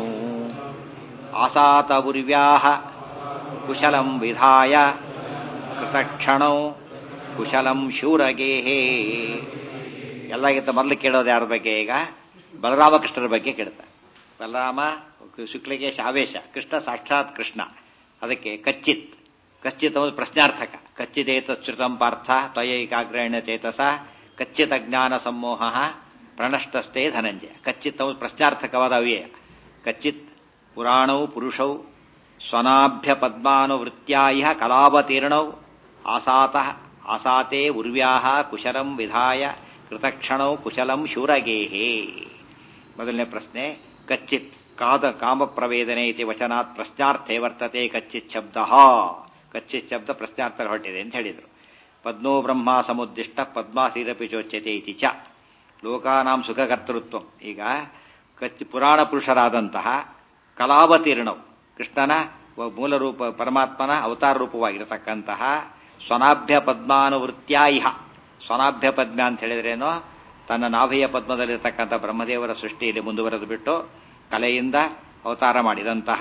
ಆಸಾತವುರ್ವ್ಯಾಹ ಕುಶಲಂ ವಿಧಾಯ ಕೃತಕ್ಷಣೌ ಕುಶಲಂ ಶೂರಗೇಹೇ ಎಲ್ಲಕ್ಕಿಂತ ಮೊದಲು ಕೇಳೋದು ಯಾರ ಬಗ್ಗೆ ಈಗ ಬಲರಾಮಕೃಷ್ಣರ ಬಗ್ಗೆ ಕೇಳ್ತಾರೆ ಬಲರಾಮ ಶುಕ್ಲಿಗೇಶ ಆವೇಶ ಕೃಷ್ಣ ಸಾಕ್ಷಾತ್ ಕೃಷ್ಣ ಅದಕ್ಕೆ ಕಚ್ಚಿತ್ ಕಚ್ಚಿತ್ ಒಂದು ಪ್ರಶ್ನಾರ್ಥಕ ಕಚ್ಚಿದೇತ ಶ್ರುತಂ ಪಾರ್ಥ ತ್ವಯೈಕಾಗ್ರಹಣ್ಯ ಚೇತಸ ಕಚ್ಚಿತ್ ಅಜ್ಞಾನ ಸಮೋಹ ಪ್ರಣಷ್ಟಸ್ಥೆ ಧನಂಜಯ ಕಚ್ಚಿತ್ ಒಂದು ಪ್ರಶ್ನಾರ್ಥಕವಾದ ಅವ್ಯಯ ಕಚ್ಚಿತ್ ಪುರಾಣೌ ಪುರುಷೌ ಸ್ವನಾಭ್ಯ ಪದ್ಮಾನುವೃತ್ಯಾಯ ಕಲಾವತೀರ್ಣೌ ಆಸಾತಃ ಆಸಾತೆ ಉರ್ವ್ಯಾಹ ಕುಶಲಂ ವಿಧಾಯ ಕೃತಕ್ಷಣೌ ಕುಶಲಂ ಶೂರಗೇಹೇ ಮೊದಲನೇ ಪ್ರಶ್ನೆ ಕಚ್ಚಿತ್ ಕಾದ ಕಾಮಪ್ರವೇದನೆ ಇತಿ ವಚನಾತ್ ಪ್ರಶ್ನಾರ್ಥೆ ವರ್ತತೆ ಕಚ್ಚಿತ್ ಶಬ್ದ ಕಚ್ಚಿತ್ ಶಬ್ದ ಪ್ರಶ್ನಾರ್ಥ ಹೊರಟಿದೆ ಅಂತ ಹೇಳಿದರು ಪದ್ಮೋ ಬ್ರಹ್ಮ ಸಮುದ್ದಿಷ್ಟ ಪದ್ಮಾಸೀರಪಿ ಚೋಚ್ಯತೆ ಇತಿ ಚ ಲೋಕಾನಾಂ ಸುಖಕರ್ತೃತ್ವ ಈಗ ಕಚ್ಚಿ ಪುರಾಣ ಪುರುಷರಾದಂತಹ ಕಲಾವತೀರ್ಣವು ಕೃಷ್ಣನ ಮೂಲ ರೂಪ ಪರಮಾತ್ಮನ ಅವತಾರ ರೂಪವಾಗಿರತಕ್ಕಂತಹ ಸ್ವನಾಭ್ಯ ಪದ್ಮಾನುವೃತ್ಯಾಯಿಹ ಸ್ವನಾಭ್ಯ ಪದ್ಮ ಅಂತ ಹೇಳಿದ್ರೇನೋ ತನ್ನ ನಾಭೆಯ ಪದ್ಮದಲ್ಲಿರತಕ್ಕಂಥ ಬ್ರಹ್ಮದೇವರ ಸೃಷ್ಟಿಯಲ್ಲಿ ಮುಂದುವರೆದು ಬಿಟ್ಟು ಕಲೆಯಿಂದ ಅವತಾರ ಮಾಡಿದಂತಹ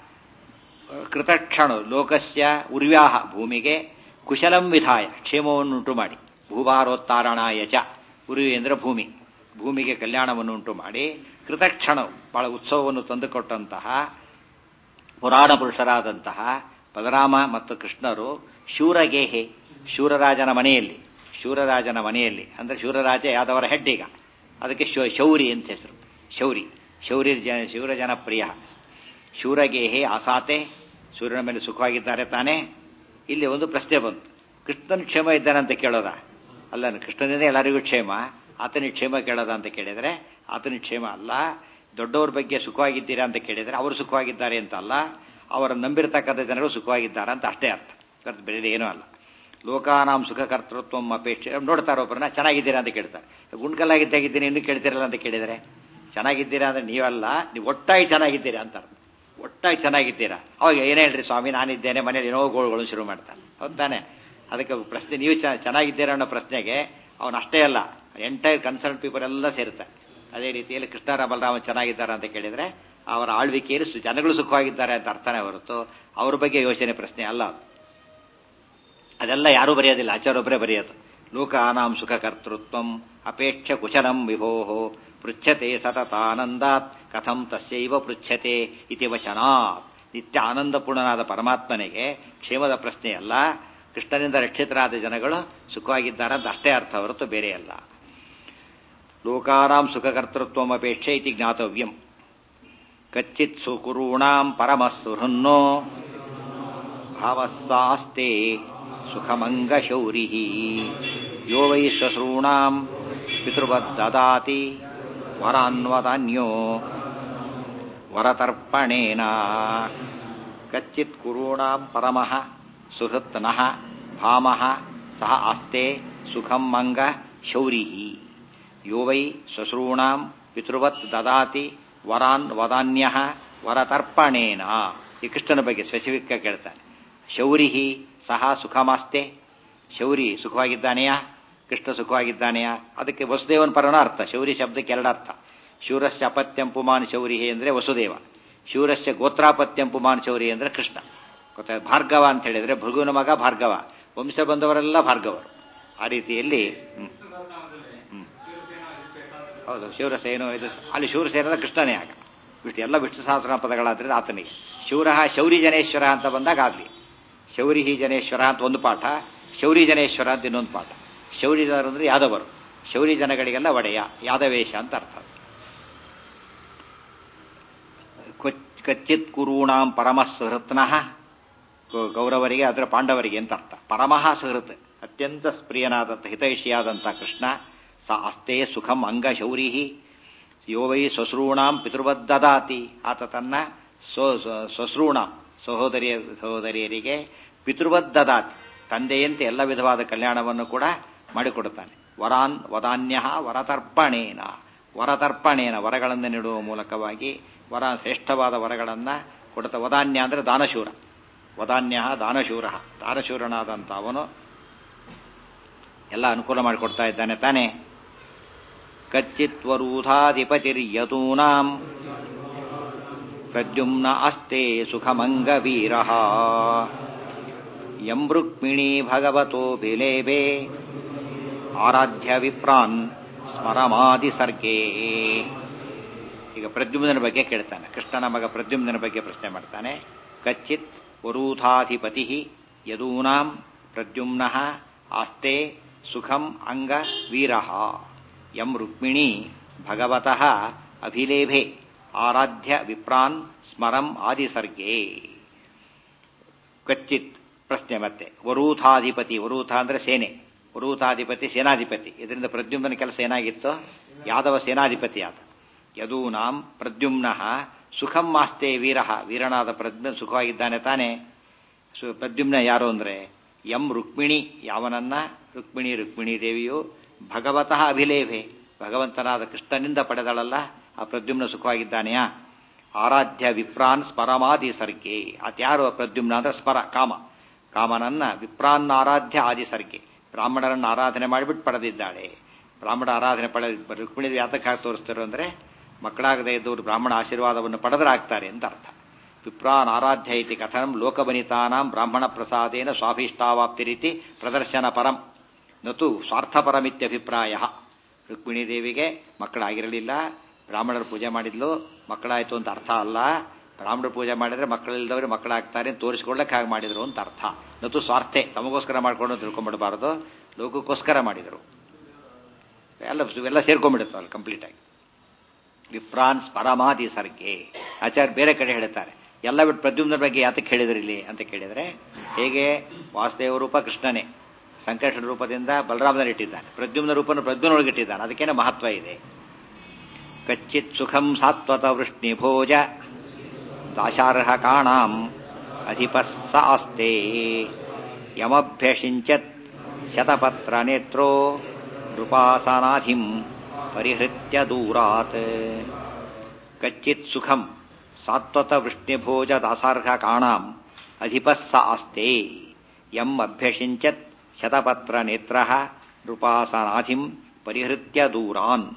ಕೃತಕ್ಷಣ ಲೋಕಸ್ಯ ಉರ್ವ್ಯಾಹ ಭೂಮಿಗೆ ಕುಶಲಂ ವಿಧಾಯ ಕ್ಷೇಮವನ್ನುಂಟು ಮಾಡಿ ಭೂಭಾರೋತ್ತಾರಣಾಯ ಚ ಉರ್ವಿ ಅಂದರೆ ಭೂಮಿ ಭೂಮಿಗೆ ಕಲ್ಯಾಣವನ್ನು ಉಂಟು ಮಾಡಿ ಕೃತಕ್ಷಣ ಬಹಳ ಉತ್ಸವವನ್ನು ತಂದುಕೊಟ್ಟಂತಹ ಪುರಾಣ ಪುರುಷರಾದಂತಹ ಬಲರಾಮ ಮತ್ತು ಕೃಷ್ಣರು ಶೂರಗೇಹೆ ಶೂರರಾಜನ ಮನೆಯಲ್ಲಿ ಶೂರರಾಜನ ಮನೆಯಲ್ಲಿ ಅಂದ್ರೆ ಶೂರರಾಜ ಯಾದವರ ಹೆಡ್ ಈಗ ಅದಕ್ಕೆ ಶೌ- ಶೌರಿ ಅಂತ ಹೆಸರು ಶೌರಿ ಶೌರಿ ಜನ ಶೂರ ಜನಪ್ರಿಯ ಶೂರಗೇಹೆ ಆಸಾತೆ ಸೂರ್ಯನ ಮೇಲೆ ಸುಖವಾಗಿದ್ದಾರೆ ತಾನೇ ಇಲ್ಲಿ ಒಂದು ಪ್ರಶ್ನೆ ಬಂತು ಕೃಷ್ಣನ ಕ್ಷೇಮ ಇದ್ದಾನೆ ಅಂತ ಕೇಳೋದ ಅಲ್ಲ ಕೃಷ್ಣನಿಂದ ಎಲ್ಲರಿಗೂ ಕ್ಷೇಮ ಆತನಿಗೆ ಕ್ಷೇಮ ಕೇಳೋದ ಅಂತ ಕೇಳಿದರೆ ಆತನಿಗೆ ಕ್ಷೇಮ ಅಲ್ಲ ದೊಡ್ಡವ್ರ ಬಗ್ಗೆ ಸುಖವಾಗಿದ್ದೀರಾ ಅಂತ ಕೇಳಿದರೆ ಅವರು ಸುಖವಾಗಿದ್ದಾರೆ ಅಂತ ಅಲ್ಲ ಅವರ ನಂಬಿರತಕ್ಕಂಥ ಜನರು ಸುಖವಾಗಿದ್ದಾರೆ ಅಂತ ಅಷ್ಟೇ ಅರ್ಥ ಅರ್ಥ ಬೇರೆ ಏನೂ ಅಲ್ಲ ಲೋಕಾನಾಂ ಸುಖ ಕರ್ತೃತ್ವ ಅಪೇಕ್ಷೆ ನೋಡ್ತಾರೆ ಒಬ್ಬರನ್ನ ಚೆನ್ನಾಗಿದ್ದೀರಾ ಅಂತ ಕೇಳ್ತಾರೆ ಗುಂಡ್ಕಲ್ಲಾಗಿದ್ದಾಗಿದ್ದೀನಿ ಇನ್ನೂ ಕೇಳ್ತಿರಲ್ಲ ಅಂತ ಕೇಳಿದರೆ ಚೆನ್ನಾಗಿದ್ದೀರಾ ಅಂದ್ರೆ ನೀವಲ್ಲ ನೀವು ಒಟ್ಟಾಗಿ ಚೆನ್ನಾಗಿದ್ದೀರಾ ಅಂತ ಅರ್ಥ. ಒಟ್ಟಾಗಿ ಚೆನ್ನಾಗಿದ್ದೀರಾ ಅವಾಗ ಏನೇ ಹೇಳ್ರಿ ಸ್ವಾಮಿ ನಾನಿದ್ದೇನೆ ಮನೇಲಿ ಏನೋ ಗೋಳುಗಳು ಶುರು ಮಾಡ್ತಾನೆ ಹೌದಾನೆ ಅದಕ್ಕೆ ಪ್ರಶ್ನೆ ನೀವು ಚ- ಚೆನ್ನಾಗಿದ್ದೀರಾ ಅನ್ನೋ ಪ್ರಶ್ನೆಗೆ ಅವನು ಅಷ್ಟೇ ಅಲ್ಲ ಎಂಟೈರ್ ಕನ್ಸರ್ನ್ ಪೀಪಲ್ ಎಲ್ಲ ಸೇರ್ತಾರೆ ಅದೇ ರೀತಿಯಲ್ಲಿ ಕೃಷ್ಣರ ಬಲರಾಮ ಚೆನ್ನಾಗಿದ್ದಾರೆ ಅಂತ ಕೇಳಿದ್ರೆ ಅವರ ಆಳ್ವಿಕೆಯಲ್ಲಿ ಸು- ಜನಗಳು ಸುಖವಾಗಿದ್ದಾರೆ ಅಂತ ಅರ್ಥನೇ ಹೊರತು ಅವ್ರ ಬಗ್ಗೆ ಯೋಚನೆ ಪ್ರಶ್ನೆ ಅಲ್ಲ ಅದು. ಅದೆಲ್ಲ ಯಾರೂ ಬರೆಯೋದಿಲ್ಲ ಆಚಾರೊಬ್ಬರೇ ಬರೆಯೋದು ಲೋಕಾನಾಂ ಸುಖ ಕರ್ತೃತ್ವಂ ಅಪೇಕ್ಷ ಕುಶಲಂ ವಿಭೋ ಪೃಚ್ಛತೆ ಸತತಾನಂದಾತ್ ಕಥಂ ತಸ್ಯೈವ ಪೃಚ್ಛತೆ ಇತಿ ವಚನಾತ್ ನಿತ್ಯ ಆನಂದಪೂರ್ಣನಾದ ಪರಮಾತ್ಮನಿಗೆ ಕ್ಷೇಮದ ಪ್ರಶ್ನೆಯಲ್ಲ ಕೃಷ್ಣನಿಂದ ರಕ್ಷಿತರಾದ ಜನಗಳು ಸುಖವಾಗಿದ್ದಾರೆ ಅಂತ ಅಷ್ಟೇ ಅರ್ಥ ಹೊರತು ಬೇರೆ ಅಲ್ಲ ಲೋಕಾನಾಂ ಸುಖಕರ್ತೃತ್ವಂ ಅಪೇಕ್ಷೆ ಇತಿ ಜ್ಞಾತವ್ಯಂ ಕಚ್ಚಿತ್ ಸುಕುರುಣಾಂ ಪರಮಸುಹೃನ್ನೋ ಭಾವಸ್ಸಾಸ್ತೆ ಸುಖಮಂಗಶೌರಿ ಯೋ ವೈ ಶ್ವಶ್ರೂಣಾಂ ಪಿತೃವದ್ದದಾತಿ ವರಾನ್ವದಾನ್ಯೋ ವರತರ್ಪಣೇನ ಕಚ್ಚಿತ್ ಕುರುಣಾಂ ಪರಮಃ ಸುಹೃತ್ನಃ ಭಾಮಃ ಸಹ ಆಸ್ತೆ ಸುಖಂ ಮಂಗ ಶೌರಿ ಯೋ ವೈ ಶ್ವಶ್ರೂಣಾಂ ಪಿತೃವತ್ ದದಾತಿ ವರಾನ್ ವದಾನ್ಯ ವರತರ್ಪಣೇನ ಈ ಕೃಷ್ಣನ ಬಗ್ಗೆ ಸ್ಪೆಸಿಫಿಕ್ ಆಗಿ ಕೇಳ್ತಾನೆ ಶೌರಿ ಸಹ ಸುಖಮಾಸ್ತೆ ಶೌರಿ ಸುಖವಾಗಿದ್ದಾನೆಯಾ ಕೃಷ್ಣ ಸುಖವಾಗಿದ್ದಾನೆಯಾ ಅದಕ್ಕೆ ವಸುದೇವನ ಪರನ ಅರ್ಥ ಶೌರಿ ಶಬ್ದಕ್ಕೆ ಎರಡು ಅರ್ಥ ಶೂರಸ್ಯ ಅಪತ್ಯಂ ಪುಮಾನ್ ಶೌರಿ ಅಂದರೆ ವಸುದೇವ ಶೂರಸ್ಯ ಗೋತ್ರಾಪತ್ಯಂ ಪುಮಾನ್ ಶೌರಿ ಅಂದರೆ ಕೃಷ್ಣ ಗೊತ್ತಾ ಭಾರ್ಗವ ಅಂತ ಹೇಳಿದ್ರೆ ಭೃಗುವಿನ ಮಗ ಭಾರ್ಗವ ವಂಶ ಬಂದವರೆಲ್ಲ ಭಾರ್ಗವರು ಆ ರೀತಿಯಲ್ಲಿ ಹ್ಮ್. ಹ್ಮ್. ಹೌದು ಶಿವರಸೇನೋ ಇದು ಅಲ್ಲಿ ಶಿವರಸೇನ ಕೃಷ್ಣನೇ ಆಗ ವಿಷ್ಣು ಎಲ್ಲ ವಿಷ್ಣು ಸಹಸ್ರ ಪದಗಳಾದ್ರಿಂದ ಆತನಿಗೆ ಶಿವರ ಶೌರಿ ಜನೇಶ್ವರ ಅಂತ ಬಂದಾಗ ಆಗ್ಲಿ ಶೌರಿ ಜನೇಶ್ವರ ಅಂತ ಒಂದು ಪಾಠ ಶೌರಿ ಜನೇಶ್ವರ ಅಂತ ಇನ್ನೊಂದು ಪಾಠ ಶೌರಿ ಜನರು ಅಂದ್ರೆ ಯಾದವರು ಶೌರಿ ಜನಗಳಿಗೆಲ್ಲ ಒಡೆಯ ಯಾದವೇಶ ಅಂತ ಅರ್ಥ ಕ್ವಚ್- ಕಚ್ಚಿತ್ ಕುರುಣಾಂ ಪರಮಃ ಸುಹೃತ್ನಃ ಗೌ- ಗೌರವರಿಗೆ ಅದರ ಪಾಂಡವರಿಗೆ ಅಂತ ಅರ್ಥ ಪರಮಃ ಸುಹೃತ್ ಅತ್ಯಂತ ಪ್ರಿಯನಾದಂಥ ಹಿತೈಷಿಯಾದಂಥ ಕೃಷ್ಣ ಸ ಅಸ್ತೆ ಸುಖಂ ಅಂಗ ಶೌರಿ ಯೋ ವೈ ಸ್ವಶ್ರೂಣಾಂ ಪಿತೃವದ್ದದಾತಿ ಆತ ತನ್ನ ಸ್ವ ಸ್ವ- ಸ್ವಶ್ರೂಣಾಂ ಸಹೋದರಿಯ ಸಹೋದರಿಯರಿಗೆ ಪಿತೃವದ್ದದಾತಿ ತಂದೆಯಂತೆ ಎಲ್ಲ ವಿಧವಾದ ಕಲ್ಯಾಣವನ್ನು ಕೂಡ ಮಾಡಿಕೊಡುತ್ತಾನೆ ವರಾನ್ ವದಾನ್ಯ ವರತರ್ಪಣೇನ ವರತರ್ಪಣೇನ ವರಗಳನ್ನು ನೀಡುವ ಮೂಲಕವಾಗಿ ವರ ಶ್ರೇಷ್ಠವಾದ ವರಗಳನ್ನು ಕೊಡುತ್ತ ವದಾನ್ಯ ಅಂದರೆ ದಾನಶೂರ ವದಾನ್ಯ ದಾನಶೂರ ದಾನಶೂರನಾದಂಥ ಅವನು ಎಲ್ಲ ಅನುಕೂಲ ಮಾಡಿಕೊಡ್ತಾ ಇದ್ದಾನೆ ತಾನೇ ಕಚ್ಚಿತ್ವರೂಧಾಧಿಪತಿರ್ಯತೂನಾಂ ಪ್ರದ್ಯುಮ್ನ ಅಸ್ತೆ ಸುಖಮಂಗವೀರ ಯಂ ರುಕ್ಮಿಣೀ ಭಗವತೋ ಬಿಲೇಬೆ ಆರಾಧ್ಯ ವಿಪ್ರಾನ್ ಸ್ಮರಮಾದಿ ಸರ್ಗೇ ಈಗ ಪ್ರದ್ಯುಮ್ನ ಬಗ್ಗೆ ಕೇಳ್ತಾನೆ ಕೃಷ್ಣನ ಮಗ ಪ್ರದ್ಯುಮ್ನ ಬಗ್ಗೆ ಪ್ರಶ್ನೆ ಮಾಡ್ತಾನೆ ಕಚ್ಚಿತ್ ವರೂಥಾಧಿಪತಿ ಯದೂನಾಂ ಪ್ರದ್ಯುಮ್ನ ಆಸ್ತೆ ಸುಖಂ ಅಂಗ ವೀರ ಯಂ ರುಕ್ಮಿಣಿ ಭಗವತಃ ಅಭಿಲೇಭೆ ಆರಾಧ್ಯ ವಿಪ್ರಾನ್ ಸ್ಮರಂ ಆದಿಸರ್ಗೇ ಕಚ್ಚಿತ್ ಪ್ರಶ್ನೆ ಮತ್ತೆ ವರೂಥಾಧಿಪತಿ ವರೂಥ ಅಂದ್ರೆ ಸೇನೆ ವರೂಥಾಧಿಪತಿ ಸೇನಾಧಿಪತಿ ಇದರಿಂದ ಪ್ರದ್ಯುಮ್ನ ಕೆಲಸ ಏನಾಗಿತ್ತು ಯಾದವ ಸೇನಾಧಿಪತಿ ಆತ ಯದೂನಾಂ ಪ್ರದ್ಯುಮ್ನ ಸುಖಂ ಮಾಸ್ತೆ ವೀರ ವೀರನಾದ ಪ್ರದ್ಯುಮ್ನ ಸುಖವಾಗಿದ್ದಾನೆ ತಾನೆ ಸು ಪ್ರದ್ಯುಮ್ನ ಯಾರು ಅಂದ್ರೆ ಎಂ ರುಕ್ಮಿಣಿ ಯಾವನನ್ನ ರುಕ್ಮಿಣಿ ರುಕ್ಮಿಣಿ ದೇವಿಯು ಭಗವತಃ ಅಭಿಲೇಭೆ ಭಗವಂತನಾದ ಕೃಷ್ಣನಿಂದ ಪಡೆದಳಲ್ಲ ಆ ಪ್ರದ್ಯುಮ್ನ ಸುಖವಾಗಿದ್ದಾನೆಯಾ ಆರಾಧ್ಯ ವಿಪ್ರಾನ್ ಸ್ಮರಮಾದಿ ಸರ್ಗೆ ಅತ್ಯಾರು ಪ್ರದ್ಯುಮ್ನ ಅಂದ್ರೆ ಸ್ಮರ ಕಾಮ ಕಾಮನನ್ನ ವಿಪ್ರಾನ್ ಆರಾಧ್ಯ ಆದಿ ಸರ್ಗೆ ಬ್ರಾಹ್ಮಣರನ್ನು ಆರಾಧನೆ ಮಾಡಿಬಿಟ್ಟು ಪಡೆದಿದ್ದಾಳೆ ಬ್ರಾಹ್ಮಣ ಆರಾಧನೆ ಪಡೆ ರುಕ್ಮಿಣಿ ಯಾತಕ್ಕೆ ಹಾಕಿ ತೋರಿಸ್ತಾರೆ ಅಂದ್ರೆ ಮಕ್ಕಳಾಗದೇ ಇದ್ದವರು ಬ್ರಾಹ್ಮಣ ಆಶೀರ್ವಾದವನ್ನು ಪಡೆದ್ರೆ ಆಗ್ತಾರೆ ಅಂತ ಅರ್ಥ ವಿಪ್ರಾನ್ ಆರಾಧ್ಯ ಇತಿ ಕಥನಂ ಲೋಕಬನಿತಾನಾಂ ಬ್ರಾಹ್ಮಣ ಪ್ರಸಾದೇನ ಸ್ವಾಭೀಷ್ಟಾವಾಪ್ತಿ ರೀತಿ ಪ್ರದರ್ಶನ ಪರಂ ನತು ಸ್ವಾರ್ಥಪರಮಿತ್ಯಭಿಪ್ರಾಯ ರುಕ್ಮಿಣಿ ದೇವಿಗೆ ಮಕ್ಕಳಾಗಿರಲಿಲ್ಲ ಬ್ರಾಹ್ಮಣರು ಪೂಜೆ ಮಾಡಿದ್ಲು ಮಕ್ಕಳಾಯ್ತು ಅಂತ ಅರ್ಥ ಅಲ್ಲ ಬ್ರಾಹ್ಮಣರು ಪೂಜೆ ಮಾಡಿದ್ರೆ ಮಕ್ಕಳಿಲ್ಲದವ್ರು ಮಕ್ಕಳಾಗ್ತಾರೆ ಅಂತ ತೋರಿಸ್ಕೊಳ್ಳಕ್ಕೆ ಹಾಗೆ ಮಾಡಿದ್ರು ಅಂತ ಅರ್ಥ ನತು ಸ್ವಾರ್ಥೆ ತಮಗೋಸ್ಕರ ಮಾಡ್ಕೊಂಡು ತಿಳ್ಕೊಂಡ್ಬಿಡಬಾರದು ಲೋಕಕ್ಕೋಸ್ಕರ ಮಾಡಿದರು ಎಲ್ಲ ಎಲ್ಲ ಸೇರ್ಕೊಂಡ್ಬಿಡುತ್ತಲ್ಲ ಕಂಪ್ಲೀಟ್ ಆಗಿ ವಿಪ್ರಾನ್ಸ್ ಪರಮಾದಿ ಸರ್ಗೆ ಆಚಾರ್ಯ ಬೇರೆ ಕಡೆ ಹೇಳ್ತಾರೆ ಎಲ್ಲ ಬಿಟ್ಟು ಪ್ರದ್ಯುಮ್ನ ಬಗ್ಗೆ ಯಾತಕ್ಕೆ ಹೇಳಿದ್ರಿ ಇಲ್ಲಿ ಅಂತ ಕೇಳಿದ್ರೆ ಹೇಗೆ ವಾಸುದೇವ ರೂಪ ಕೃಷ್ಣನೇ ಸಂಕಷ್ಟ ರೂಪದಿಂದ ಬಲರಾಮನಲ್ಲಿ ಇಟ್ಟಿದ್ದಾನೆ ಪ್ರದ್ಯುಮ್ನ ರೂಪನ ಪ್ರದ್ಯುಮ್ನೊಳಗೆ ಇಟ್ಟಿದ್ದಾನೆ ಅದಕ್ಕೇನೆ ಮಹತ್ವ ಇದೆ ಕಚ್ಚಿತ್ ಸುಖಂ ಸಾತ್ವತ ವೃಷ್ಣಿ ಭೋಜ ದಾಶಾರ್ಹ ಕಾಣಾಂ ಅಧಿಪಸ್ಸ ಆಸ್ತೆ ಯಮಭ್ಯಷಿಂಚತ್ ಶತಪತ್ರ ನೇತ್ರೋ ನೃಪಾಸನಾಧಿಂ ಪರಿಹೃತ್ಯ ದೂರಾತ್ ಕಚ್ಚಿತ್ ಸುಖಂ ಸಾತ್ವತ ವೃಷ್ಣಿಭೋಜ ದಾಸಾರ್ಹ ಕಾಣಾಂ ಅಧಿಪಸ್ಸ ಆಸ್ತೆ ಯಂ ಅಭ್ಯಷಿಂಚತ್ ಶತಪತ್ರ ನೇತ್ರ ನೃಪಾಸನಾಧಿಂ ಪರಿಹೃತ್ಯ ದೂರಾನ್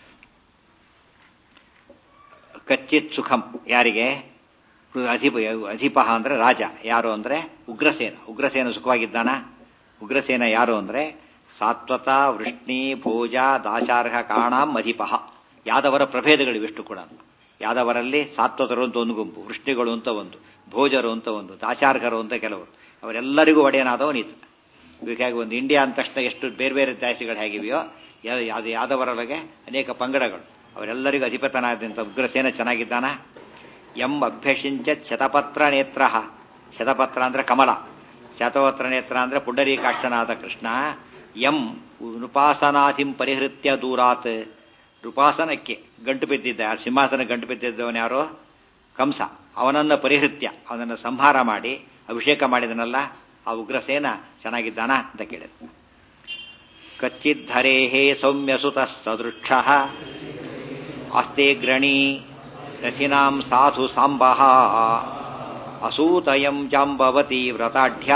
ಕಚ್ಚಿತ್ ಸುಖಂ ಯಾರಿಗೆ ಅಧಿಪ ಅಧಿಪ ಅಂದ್ರೆ ರಾಜ ಯಾರು ಅಂದ್ರೆ ಉಗ್ರಸೇನ ಉಗ್ರಸೇನ ಸುಖವಾಗಿದ್ದಾನ ಉಗ್ರಸೇನ ಯಾರು ಅಂದ್ರೆ ಸಾತ್ವತ ವೃಷ್ಣಿ ಭೋಜ ದಾಶಾರ್ಹ ಕಾಣಾಂ ಅಧಿಪ ಯಾದವರ ಪ್ರಭೇದಗಳಿವಿಷ್ಟು ಕೂಡ ಯಾದವರಲ್ಲಿ ಸಾತ್ವತರು ಅಂತ ಒಂದು ಗುಂಪು ವೃಷ್ಣಿಗಳು ಅಂತ ಒಂದು ಭೋಜರು ಅಂತ ಒಂದು ದಾಶಾರ್ಹರು ಅಂತ ಕೆಲವರು ಅವರೆಲ್ಲರಿಗೂ ಒಡೆಯನಾದವನಿತ ಹೀಗಾಗಿ ಒಂದು ಇಂಡಿಯಾ ಅಂದ ತಕ್ಷಣ ಎಷ್ಟು ಬೇರೆ ಬೇರೆ ಜಾತಿಗಳು ಹೇಗಿವೆಯೋ ಯಾವ್ದು ಯಾದವರೊಳಗೆ ಅನೇಕ ಪಂಗಡಗಳು ಅವರೆಲ್ಲರಿಗೂ ಅಧಿಪತನಾದಂಥ ಉಗ್ರಸೇನ ಚೆನ್ನಾಗಿದ್ದಾನ ಎಂ ಅಭ್ಯಷಿಂಚ ಶತಪತ್ರ ನೇತ್ರ ಶತಪತ್ರ ಅಂದ್ರೆ ಕಮಲ ಶತವತ್ರ ನೇತ್ರ ಅಂದ್ರೆ ಪುಂಡರೀಕಾಕ್ಷನಾದ ಕೃಷ್ಣ ಎಂ ನೃಪಾಸನಾಧಿಂ ಪರಿಹೃತ್ಯ ದೂರಾತ್ ನೃಪಾಸನಕ್ಕೆ ಗಂಟು ಬಿದ್ದಿದ್ದ ಆ ಸಿಂಹಾಸನ ಗಂಟು ಬಿದ್ದಿದ್ದವನು ಯಾರೋ ಕಂಸ ಅವನನ್ನು ಪರಿಹೃತ್ಯ ಅವನನ್ನು ಸಂಹಾರ ಮಾಡಿ ಅಭಿಷೇಕ ಮಾಡಿದನಲ್ಲ ಆ ಉಗ್ರಸೇನ ಚೆನ್ನಾಗಿದ್ದಾನ ಅಂತ ಕೇಳಿದ ಕಚ್ಚಿದ್ಧರೇಹೇ ಸೌಮ್ಯಸುತ ಸದೃಕ್ಷ ಆಸ್ತೆ ಗ್ರಣಿ ರಥಿನಾಂ ಸಾಧು ಸಾಂಬಃ ಅಸೂತಯಂ ಜಾಂಬವತಿ ವ್ರತಾಢ್ಯ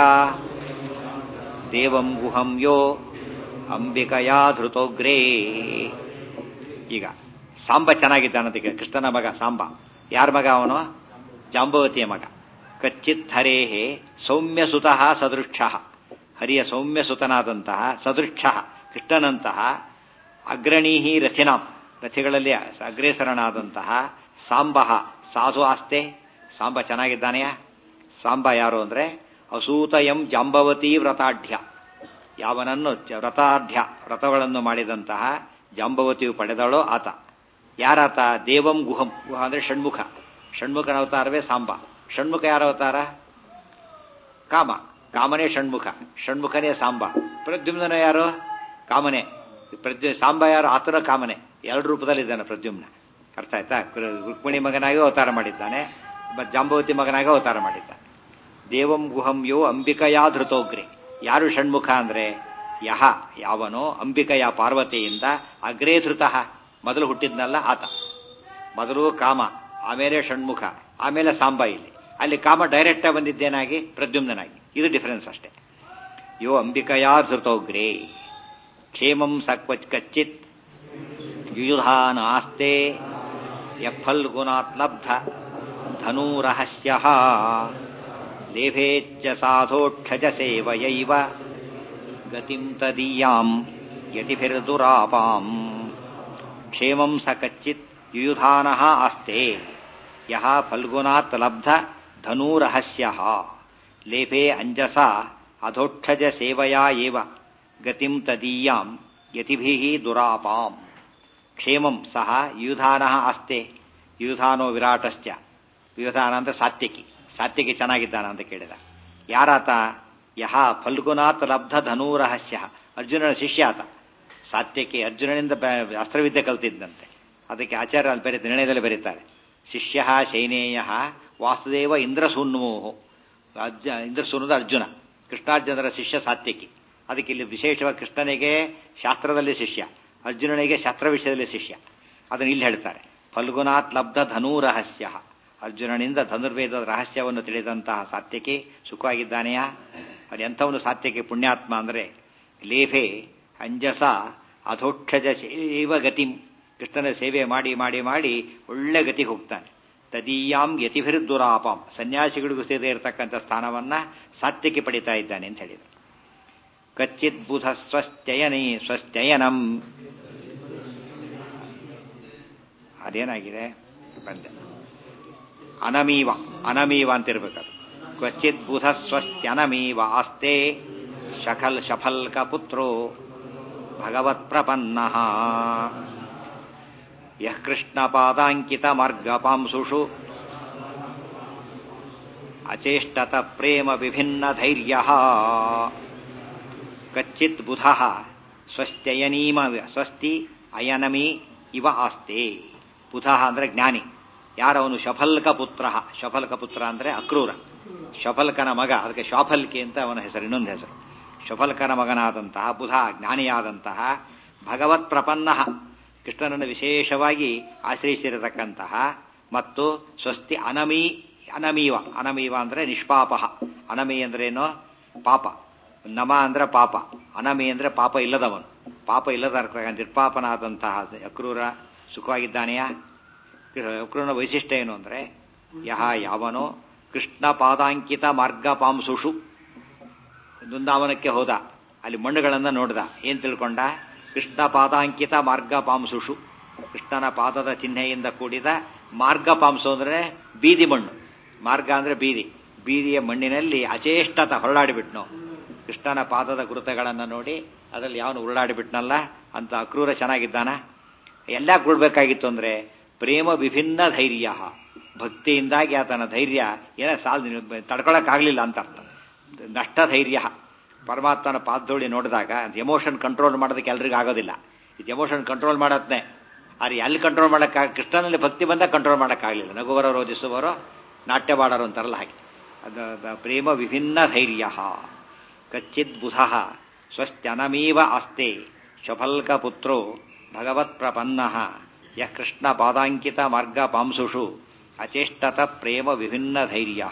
ದೇವಂ ಗುಹಂ ಯೋ ಅಂಬಿಕಯಾ ಧೃತೋಗ್ರೇ ಈಗ ಸಾಂಬ ಚೆನ್ನಾಗಿದ್ದಾನಂತ ಕೇಳಿ ಕೃಷ್ಣನ ಮಗ ಸಾಂಬ ಯಾರ ಮಗ ಅವನು ಜಾಂಬವತಿಯ ಮಗ ಕಚ್ಚಿತ್ ಹರೇಹೇ ಸೌಮ್ಯಸುತಃ ಸದೃಕ್ಷ ಹರಿಯ ಸೌಮ್ಯಸುತನಾದಂತಹ ಸದೃಕ್ಷ ಕೃಷ್ಣನಂತಹ ಅಗ್ರಣೀಹಿ ರಥಿನಾಂ ರಥಿಗಳಲ್ಲಿ ಅಗ್ರೇಸರನಾದಂತಹ ಸಾಂಬ ಸಾಧು ಆಸ್ತೆ ಸಾಂಬ ಚೆನ್ನಾಗಿದ್ದಾನೆಯಾ ಸಾಂಬ ಯಾರು ಅಂದ್ರೆ ಅಸೂತಯಂ ಜಾಂಬವತಿ ವ್ರತಾಢ್ಯ ಯಾವನನ್ನು ವ್ರತಾಢ್ಯ ವ್ರತಗಳನ್ನು ಮಾಡಿದಂತಹ ಜಾಂಬವತಿಯು ಪಡೆದಳೋ ಆತ ಯಾರಾತ ದೇವಂ ಗುಹಂ ಗುಹ ಅಂದ್ರೆ ಷಣ್ಮುಖ ಷಣ್ಮುಖನ ಅವತಾರವೇ ಸಾಂಬ ಷಣ್ಮುಖ ಯಾರ ಅವತಾರ ಕಾಮ ಕಾಮನೇ ಷಣ್ಮುಖ ಷಣ್ಮುಖನೇ ಸಾಂಬ ಪ್ರದ್ಯುಮ್ನ ಯಾರು ಕಾಮನೆ ಪ್ರದ್ಯು ಸಾಂಬ ಯಾರು ಆತನ ಕಾಮನೆ ಎರಡು ರೂಪದಲ್ಲಿದ್ದಾನೆ ಪ್ರದ್ಯುಮ್ನ ಅರ್ಥ ಆಯ್ತಾ ರುಕ್ಮಿಣಿ ಮಗನಾಗಿ ಅವತಾರ ಮಾಡಿದ್ದಾನೆ ಜಾಂಬವತಿ ಮಗನಾಗಿ ಅವತಾರ ಮಾಡಿದ್ದಾನೆ ದೇವಂ ಗುಹಂ ಯೋ ಅಂಬಿಕಯಾ ಧೃತೋಗ್ರಿ ಯಾರು ಷಣ್ಮುಖ ಅಂದ್ರೆ ಯಹ ಯಾವನೋ ಅಂಬಿಕಯ ಪಾರ್ವತಿಯಿಂದ ಅಗ್ರೇ ಧೃತಃ ಮೊದಲು ಹುಟ್ಟಿದ್ನಲ್ಲ ಆತ ಮೊದಲು ಕಾಮ ಆಮೇಲೆ ಷಣ್ಮುಖ ಆಮೇಲೆ ಸಾಂಬ ಇಲ್ಲಿ ಅಲ್ಲಿ ಕಾಮ ಡೈರೆಕ್ಟ್ ಆಗಿ ಬಂದಿದ್ದೇನಾಗಿ ಪ್ರದ್ಯುಮ್ನಾಗಿ ಇದು ಡಿಫರೆನ್ಸ್ ಅಷ್ಟೇ ಯೋ ಅಂಬಿಕಯಾ ಧೃತೋಗ್ರೇ ಕ್ಷೇಮಂ ಸಕ್ವಚ್ ಕಚ್ಚಿತ್ ಯುಯುಧಾನ ಆಸ್ತೆ ಯಫಲ್ಗುಣಾತ್ ಲಬ್ಧ ಧನೂರಹಸ್ಯ ಲೇಭೇಚ್ಚ ಸಾಧೋಕ್ಷಜ ಸೇವಯೈವ ಗತಿಂ ತದೀಯಾಂ ಯತಿಭಿರ್ದುರಾಪಾಂ ಕ್ಷೇಮಂ ಸ ಕಚ್ಚಿತ್ ಯುಯುಧಾನ ಆಸ್ತೆ ಯಹ ಫಲ್ಗುನಾತ್ ಲಬ್ಧ ಧನೂರಹಸ್ಯ ಲೇಪೆ ಅಂಜಸ ಅಧೋಕ್ಷಜ ಸೇವಯಾ ಏವ ಗತಿಂ ತದೀಯಾಂ ಯತಿಭಿ ದುರಾಪಾಂ ಕ್ಷೇಮಂ ಸಹ ಯುಧಾನ ಆಸ್ತೆ ಯುಧಾನೋ ವಿರಾಟಶ್ಚ ಯುಧಾನ ಅಂತ ಸಾತ್ಯಕಿ ಸಾತ್ಯಕಿ ಚೆನ್ನಾಗಿದ್ದಾನ ಅಂತ ಕೇಳಿದ ಯಾರಾತ ಯಹ ಫಲ್ಗುನಾತ್ ಲಬ್ಧ ಧನೂರಹಸ್ಯ ಅರ್ಜುನನ ಶಿಷ್ಯ ಆತ ಸಾತ್ಯಕಿ ಅರ್ಜುನನಿಂದ ಅಸ್ತ್ರವಿದ್ಯೆ ಕಲ್ತಿದ್ದಂತೆ ಅದಕ್ಕೆ ಆಚಾರ್ಯ ಅಲ್ಲಿ ಬರೀ ನಿರ್ಣಯದಲ್ಲಿ ಬರೀತಾರೆ ಶಿಷ್ಯ ಶೈನೇಯ ವಾಸುದೇವ ಇಂದ್ರಸೂನ್ಮೋಹು ಅರ್ಜ ಇಂದ್ರಸೂನದ ಅರ್ಜುನ ಕೃಷ್ಣಾರ್ಜುನರ ಶಿಷ್ಯ ಸಾತ್ಯಕಿ ಅದಕ್ಕೆ ಇಲ್ಲಿ ವಿಶೇಷವಾಗಿ ಕೃಷ್ಣನಿಗೆ ಶಾಸ್ತ್ರದಲ್ಲಿ ಶಿಷ್ಯ ಅರ್ಜುನನಿಗೆ ಶಾಸ್ತ್ರ ವಿಷಯದಲ್ಲಿ ಶಿಷ್ಯ ಅದನ್ನು ಇಲ್ಲಿ ಹೇಳ್ತಾರೆ ಫಲ್ಗುನಾತ್ ಲಬ್ಧ ಧನೂರಹಸ್ಯ ಅರ್ಜುನನಿಂದ ಧನುರ್ವೇದದ ರಹಸ್ಯವನ್ನು ತಿಳಿದಂತಹ ಸಾತ್ಯಕಿ ಸುಖವಾಗಿದ್ದಾನೆಯಾ ಅದು ಎಂಥವನು ಸಾತ್ಯಕಿ ಪುಣ್ಯಾತ್ಮ ಅಂದರೆ ಲೇಫೆ ಅಂಜಸ ಅಧೋಕ್ಷಜ ಸೇವ ಗತಿಂ ಕೃಷ್ಣನ ಸೇವೆ ಮಾಡಿ ಮಾಡಿ ಮಾಡಿ ಒಳ್ಳೆ ಗತಿಗೆ ಹೋಗ್ತಾನೆ ತದೀಯಾಂ ಯತಿಭಿರ್ದುರಾಪಾಂ ಸನ್ಯಾಸಿಗಳಿಗೂ ಸೇದೆ ಇರತಕ್ಕಂಥ ಸ್ಥಾನವನ್ನ ಸಾತ್ಯಕ್ಕೆ ಪಡಿತಾ ಇದ್ದಾನೆ ಅಂತ ಹೇಳಿದರು ಕಚ್ಚಿತ್ ಬುಧ ಸ್ವಸ್ಥಯನಿ ಸ್ವಸ್ಥಯನಂ ಅದೇನಾಗಿದೆ ಬಂದೆ ಅನಮೀವ ಅನಮೀವ ಅಂತಿರ್ಬೇಕದು ಕ್ವಚಿತ್ ಬುಧ ಸ್ವಸ್ತ್ಯನಮೀವ ಆಸ್ತೆ ಶಖಲ್ ಶಫಲ್ಕ ಪುತ್ರೋ ಭಗವತ್ ಪ್ರಪನ್ನ ಯಃ ಕೃಷ್ಣ ಪಾದಾಂಕಿತ ಮಾರ್ಗ ಪಾಂಸುಷು ಅಚೇಷ್ಟತ ಪ್ರೇಮ ವಿಭಿನ್ನ ಧೈರ್ಯ ಕಚ್ಚಿತ್ ಬುಧ ಸ್ವಸ್ತ್ಯಯನೀಮ ಸ್ವಸ್ತಿ ಅಯನಮಿ ಇವ ಆಸ್ತೆ ಬುಧ ಅಂದ್ರೆ ಜ್ಞಾನಿ ಯಾರವನು ಶಫಲ್ಕ ಪುತ್ರ ಶಫಲ್ಕ ಪುತ್ರ ಅಂದ್ರೆ ಅಕ್ರೂರ ಶಫಲ್ಕನ ಮಗ ಅದಕ್ಕೆ ಶಾಫಲ್ಕಿ ಅಂತ ಅವನ ಹೆಸರು ಇನ್ನೊಂದು ಹೆಸರು ಶಫಲ್ಕನ ಮಗನಾದಂತಹ ಬುಧ ಜ್ಞಾನಿಯಾದಂತಹ ಭಗವತ್ ಪ್ರಪನ್ನ ಕೃಷ್ಣನನ್ನು ವಿಶೇಷವಾಗಿ ಆಶ್ರಯಿಸಿರತಕ್ಕಂತಹ ಮತ್ತು ಸ್ವಸ್ತಿ ಅನಮಿ ಅನಮೀವ ಅನಮೀವ ಅಂದ್ರೆ ನಿಷ್ಪಾಪ ಅನಮಿ ಅಂದ್ರೇನು ಪಾಪ ನಮ ಅಂದ್ರೆ ಪಾಪ ಅನಮಿ ಅಂದ್ರೆ ಪಾಪ ಇಲ್ಲದವನು ಪಾಪ ಇಲ್ಲದ ನಿರ್ಪಾಪನಾದಂತಹ ಅಕ್ರೂರ ಸುಖವಾಗಿದ್ದಾನೆಯಾ ಅಕ್ರೂರನ ವೈಶಿಷ್ಟ್ಯ ಏನು ಅಂದ್ರೆ ಯಹ ಯಾವನೋ ಕೃಷ್ಣ ಪಾದಾಂಕಿತ ಮಾರ್ಗ ಪಾಂಸುಷು ಬೃಂದಾವನಕ್ಕೆ ಹೋದ ಅಲ್ಲಿ ಮಣ್ಣುಗಳನ್ನ ನೋಡ್ದ ಏನ್ ತಿಳ್ಕೊಂಡ ಕೃಷ್ಣ ಪಾದಾಂಕಿತ ಮಾರ್ಗ ಪಾಂಸುಷು ಕೃಷ್ಣನ ಪಾದದ ಚಿಹ್ನೆಯಿಂದ ಕೂಡಿದ ಮಾರ್ಗ ಪಾಂಸು ಅಂದ್ರೆ ಬೀದಿ ಮಣ್ಣು ಮಾರ್ಗ ಅಂದ್ರೆ ಬೀದಿ ಬೀದಿಯ ಮಣ್ಣಿನಲ್ಲಿ ಅಚೇಷ್ಟತ ಹೊರಳಾಡಿಬಿಟ್ನು ಕೃಷ್ಣನ ಪಾದದ ಗುರುತಗಳನ್ನು ನೋಡಿ ಅದರಲ್ಲಿ ಯಾವನು ಉರುಳಾಡಿಬಿಟ್ನಲ್ಲ ಅಂತ ಅಕ್ರೂರ ಚೆನ್ನಾಗಿದ್ದಾನ ಎಲ್ಲ ಕೊಡ್ಬೇಕಾಗಿತ್ತು ಅಂದ್ರೆ ಪ್ರೇಮ ವಿಭಿನ್ನ ಧೈರ್ಯ ಭಕ್ತಿಯಿಂದಾಗಿ ಆತನ ಧೈರ್ಯ ಏನ ಸಾಲ್ ತಡ್ಕೊಳಕ್ಕಾಗ್ಲಿಲ್ಲ ಅಂತ ಅರ್ಥ ನಷ್ಟಧೈರ್ಯ ಪರಮಾತ್ಮನ ಪಾದಧೂಳಿ ನೋಡಿದಾಗ ಎಮೋಷನ್ ಕಂಟ್ರೋಲ್ ಮಾಡೋದಕ್ಕೆ ಎಲ್ರಿಗೂ ಆಗೋದಿಲ್ಲ ಇದು ಎಮೋಷನ್ ಕಂಟ್ರೋಲ್ ಮಾಡತ್ನೆ ಆದರೆ ಎಲ್ಲಿ ಕಂಟ್ರೋಲ್ ಮಾಡೋಕ್ಕಾಗ ಕೃಷ್ಣನಲ್ಲಿ ಭಕ್ತಿ ಬಂದಾಗ ಕಂಟ್ರೋಲ್ ಮಾಡೋಕ್ಕಾಗಲಿಲ್ಲ ನಗುವರೋ ರೋಧಿಸುವರೋ ನಾಟ್ಯವಾಡರು ಅಂತಾರಲ್ಲ ಹಾಗೆ ಅದು ಅದು ಪ್ರೇಮ ವಿಭಿನ್ನ ಧೈರ್ಯ ಕಚ್ಚಿದ್ ಬುಧ ಸ್ವಸ್ತ್ಯನಮೀವ ಆಸ್ತೆ ಶಫಲ್ಕಪುತ್ರೋ ಭಗವತ್ ಪ್ರಪನ್ನ ಯಃ ಕೃಷ್ಣ ಪಾದಾಂಕಿತ ಮಾರ್ಗ ಪಾಂಸುಷು ಅಚೇಷ್ಟತ ಪ್ರೇಮ ವಿಭಿನ್ನ ಧೈರ್ಯ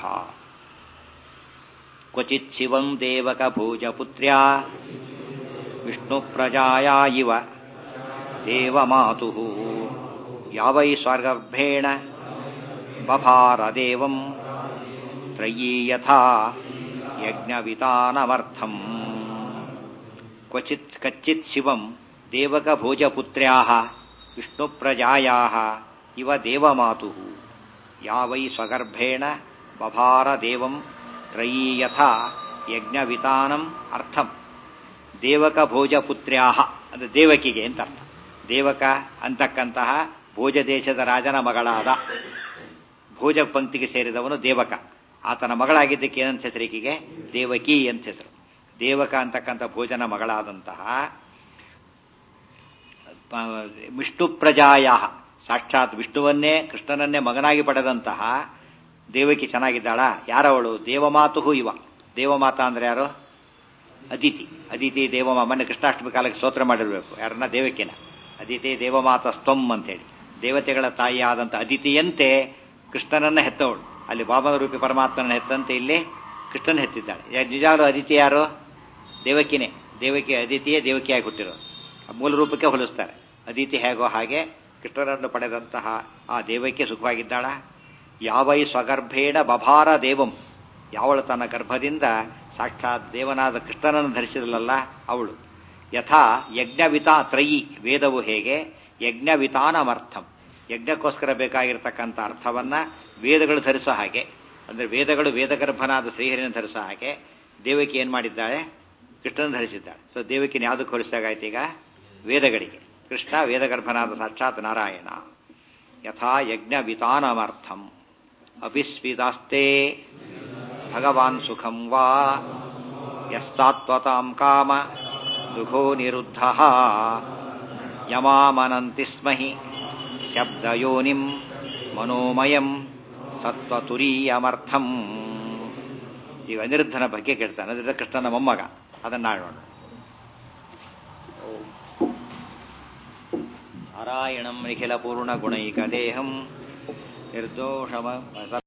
ಕ್ವಚಿತ್ ಶಿವಂ ದೇವಕ ಭೋಜಪುತ್ರ್ಯಾ ವಿಷ್ಣು ಪ್ರಜಾಯಾ ಇವ ದೇವಮಾತು ಯಾವೈ ಸ್ವರ್ಗರ್ಭೇಣ ಬಭಾರ ದೇವಂ ತ್ರಯೀ ಯಥಾ ಯಜ್ಞವಿತಾನಮರ್ಥಂ ಕ್ವಚಿತ್ ಕಚ್ಚಿತ್ ಶಿವಂ ದೇವಕ ಭೋಜಪುತ್ರ್ಯಾ ವಿಷ್ಣು ಪ್ರಜಾಯಾ ಇವ ದೇವಮಾತು ಯಾವೈ ಸ್ವಗರ್ಭೇಣ ಬಭಾರ ದೇವಂ ತ್ರಯೀ ಯಥಾ ಯಜ್ಞವಿತಾನಂ ಅರ್ಥಂ ದೇವಕ ಭೋಜಪುತ್ರ್ಯಾ ಅಂದರೆ ದೇವಕಿಗೆ ಅಂತ ಅರ್ಥ ದೇವಕ ಅಂತಕ್ಕಂತಹ ಭೋಜ ದೇಶದ ರಾಜನ ಮಗಳಾದ ಭೋಜ ಪಂಕ್ತಿಗೆ ಸೇರಿದವನು ದೇವಕ ಆತನ ಮಗಳಾಗಿದ್ದಕ್ಕೆ ಏನಂತ ಹೆಸರು ಈಕೆಗೆ ದೇವಕಿ ಅಂತ ಹೆಸರು ದೇವಕ ಅಂತಕ್ಕಂಥ ಭೋಜನ ಮಗಳಾದಂತಹ ವಿಷ್ಣು ಪ್ರಜಾಯ ಸಾಕ್ಷಾತ್ ವಿಷ್ಣುವನ್ನೇ ಕೃಷ್ಣನನ್ನೇ ಮಗನಾಗಿ ಪಡೆದಂತಹ ದೇವಕಿ ಚೆನ್ನಾಗಿದ್ದಾಳ ಯಾರವಳು ದೇವಮಾತು ಇವ ದೇವಮಾತ ಅಂದ್ರೆ ಯಾರು ಅದಿತಿ ಅದಿತಿ ದೇವಮಾ ಮೊನ್ನೆ ಕೃಷ್ಣಾಷ್ಟಮಿ ಕಾಲಕ್ಕೆ ಸ್ತೋತ್ರ ಮಾಡಿರಬೇಕು ಯಾರನ್ನ ದೇವಕಿನ ಅದಿತಿ ದೇವಮಾತ ಸ್ತಂ ಅಂತೇಳಿ ದೇವತೆಗಳ ತಾಯಿಯಾದಂಥ ಅದಿತಿಯಂತೆ ಕೃಷ್ಣನನ್ನ ಹೆತ್ತವಳು ಅಲ್ಲಿ ಬಾಬನ ರೂಪಿ ಪರಮಾತ್ಮನ ಹೆತ್ತಂತೆ ಇಲ್ಲಿ ಕೃಷ್ಣನ ಹೆತ್ತಿದ್ದಾಳೆ ನಿಜಾಲು ಅದಿತಿ ಯಾರು ದೇವಕಿನೇ ದೇವಕಿ ಅದಿತಿಯೇ ದೇವಕಿಯಾಗಿ ಹುಟ್ಟಿರೋದು ಮೂಲ ರೂಪಕ್ಕೆ ಹೋಲಿಸ್ತಾರೆ ಅದಿತಿ ಹೇಗೋ ಹಾಗೆ ಕೃಷ್ಣನನ್ನು ಪಡೆದಂತಹ ಆ ದೇವಕ್ಕೆ ಸುಖವಾಗಿದ್ದಾಳ ಯಾವೈ ಸ್ವಗರ್ಭೇಣ ಬಭಾರ ದೇವಂ ಯಾವಳು ತನ್ನ ಗರ್ಭದಿಂದ ಸಾಕ್ಷಾತ್ ದೇವನಾದ ಕೃಷ್ಣನನ್ನು ಧರಿಸಿದಳಲ್ಲ ಅವಳು ಯಥಾ ಯಜ್ಞವಿತಾ ತ್ರಯಿ ವೇದವು ಹೇಗೆ ಯಜ್ಞವಿತಾನಮರ್ಥಂ ಯಜ್ಞಕ್ಕೋಸ್ಕರ ಬೇಕಾಗಿರ್ತಕ್ಕಂಥ ಅರ್ಥವನ್ನ ವೇದಗಳು ಧರಿಸೋ ಹಾಗೆ ಅಂದ್ರೆ ವೇದಗಳು ವೇದಗರ್ಭನಾದ ಶ್ರೀಹರಿನ ಧರಿಸೋ ಹಾಗೆ ದೇವಕಿ ಏನ್ ಮಾಡಿದ್ದಾಳೆ ಕೃಷ್ಣನ ಧರಿಸಿದ್ದಾಳೆ ಸೊ ದೇವಕಿನ ಯಾವುದಕ್ಕೆ ಹೋಲಿಸಿದಾಗಾಯ್ತು ಈಗ ವೇದಗಳಿಗೆ ಕೃಷ್ಣ ವೇದಗರ್ಭನಾದ ಸಾಕ್ಷಾತ್ ನಾರಾಯಣ ಯಥಾ ಯಜ್ಞ ವಿತಾನಮರ್ಥಂ ಅಪಿಸ್ವಿತಾಸ್ತೆ ಭಗವಾನ್ ಸುಖಂ ವಾ ಯಸ್ಸಾತ್ವತಾಂ ಕಾಮ ದುಃಖೋ ನಿರುದ್ಧ ಯಮಾಮನಂತಿ ಸ್ಮಹಿ ಶಬ್ದಯೋನಿಂ ಮನೋಮಯಂ ಸತ್ವತುರೀಯಮರ್ಥಂ ಈಗ ಅನಿರುದ್ಧನ ಬಗ್ಗೆ ಕೇಳ್ತಾನೆ ಅನಿರುದ್ಧ ಕೃಷ್ಣನ ಮೊಮ್ಮಗ ಅದನ್ನ ನೋಡೋಣ ನಾರಾಯಣಂ ನಿಖಿಲ ಪೂರ್ಣ ಗುಣೈಕ ದೇಹಂ ನಿರ್ದೋಷಮ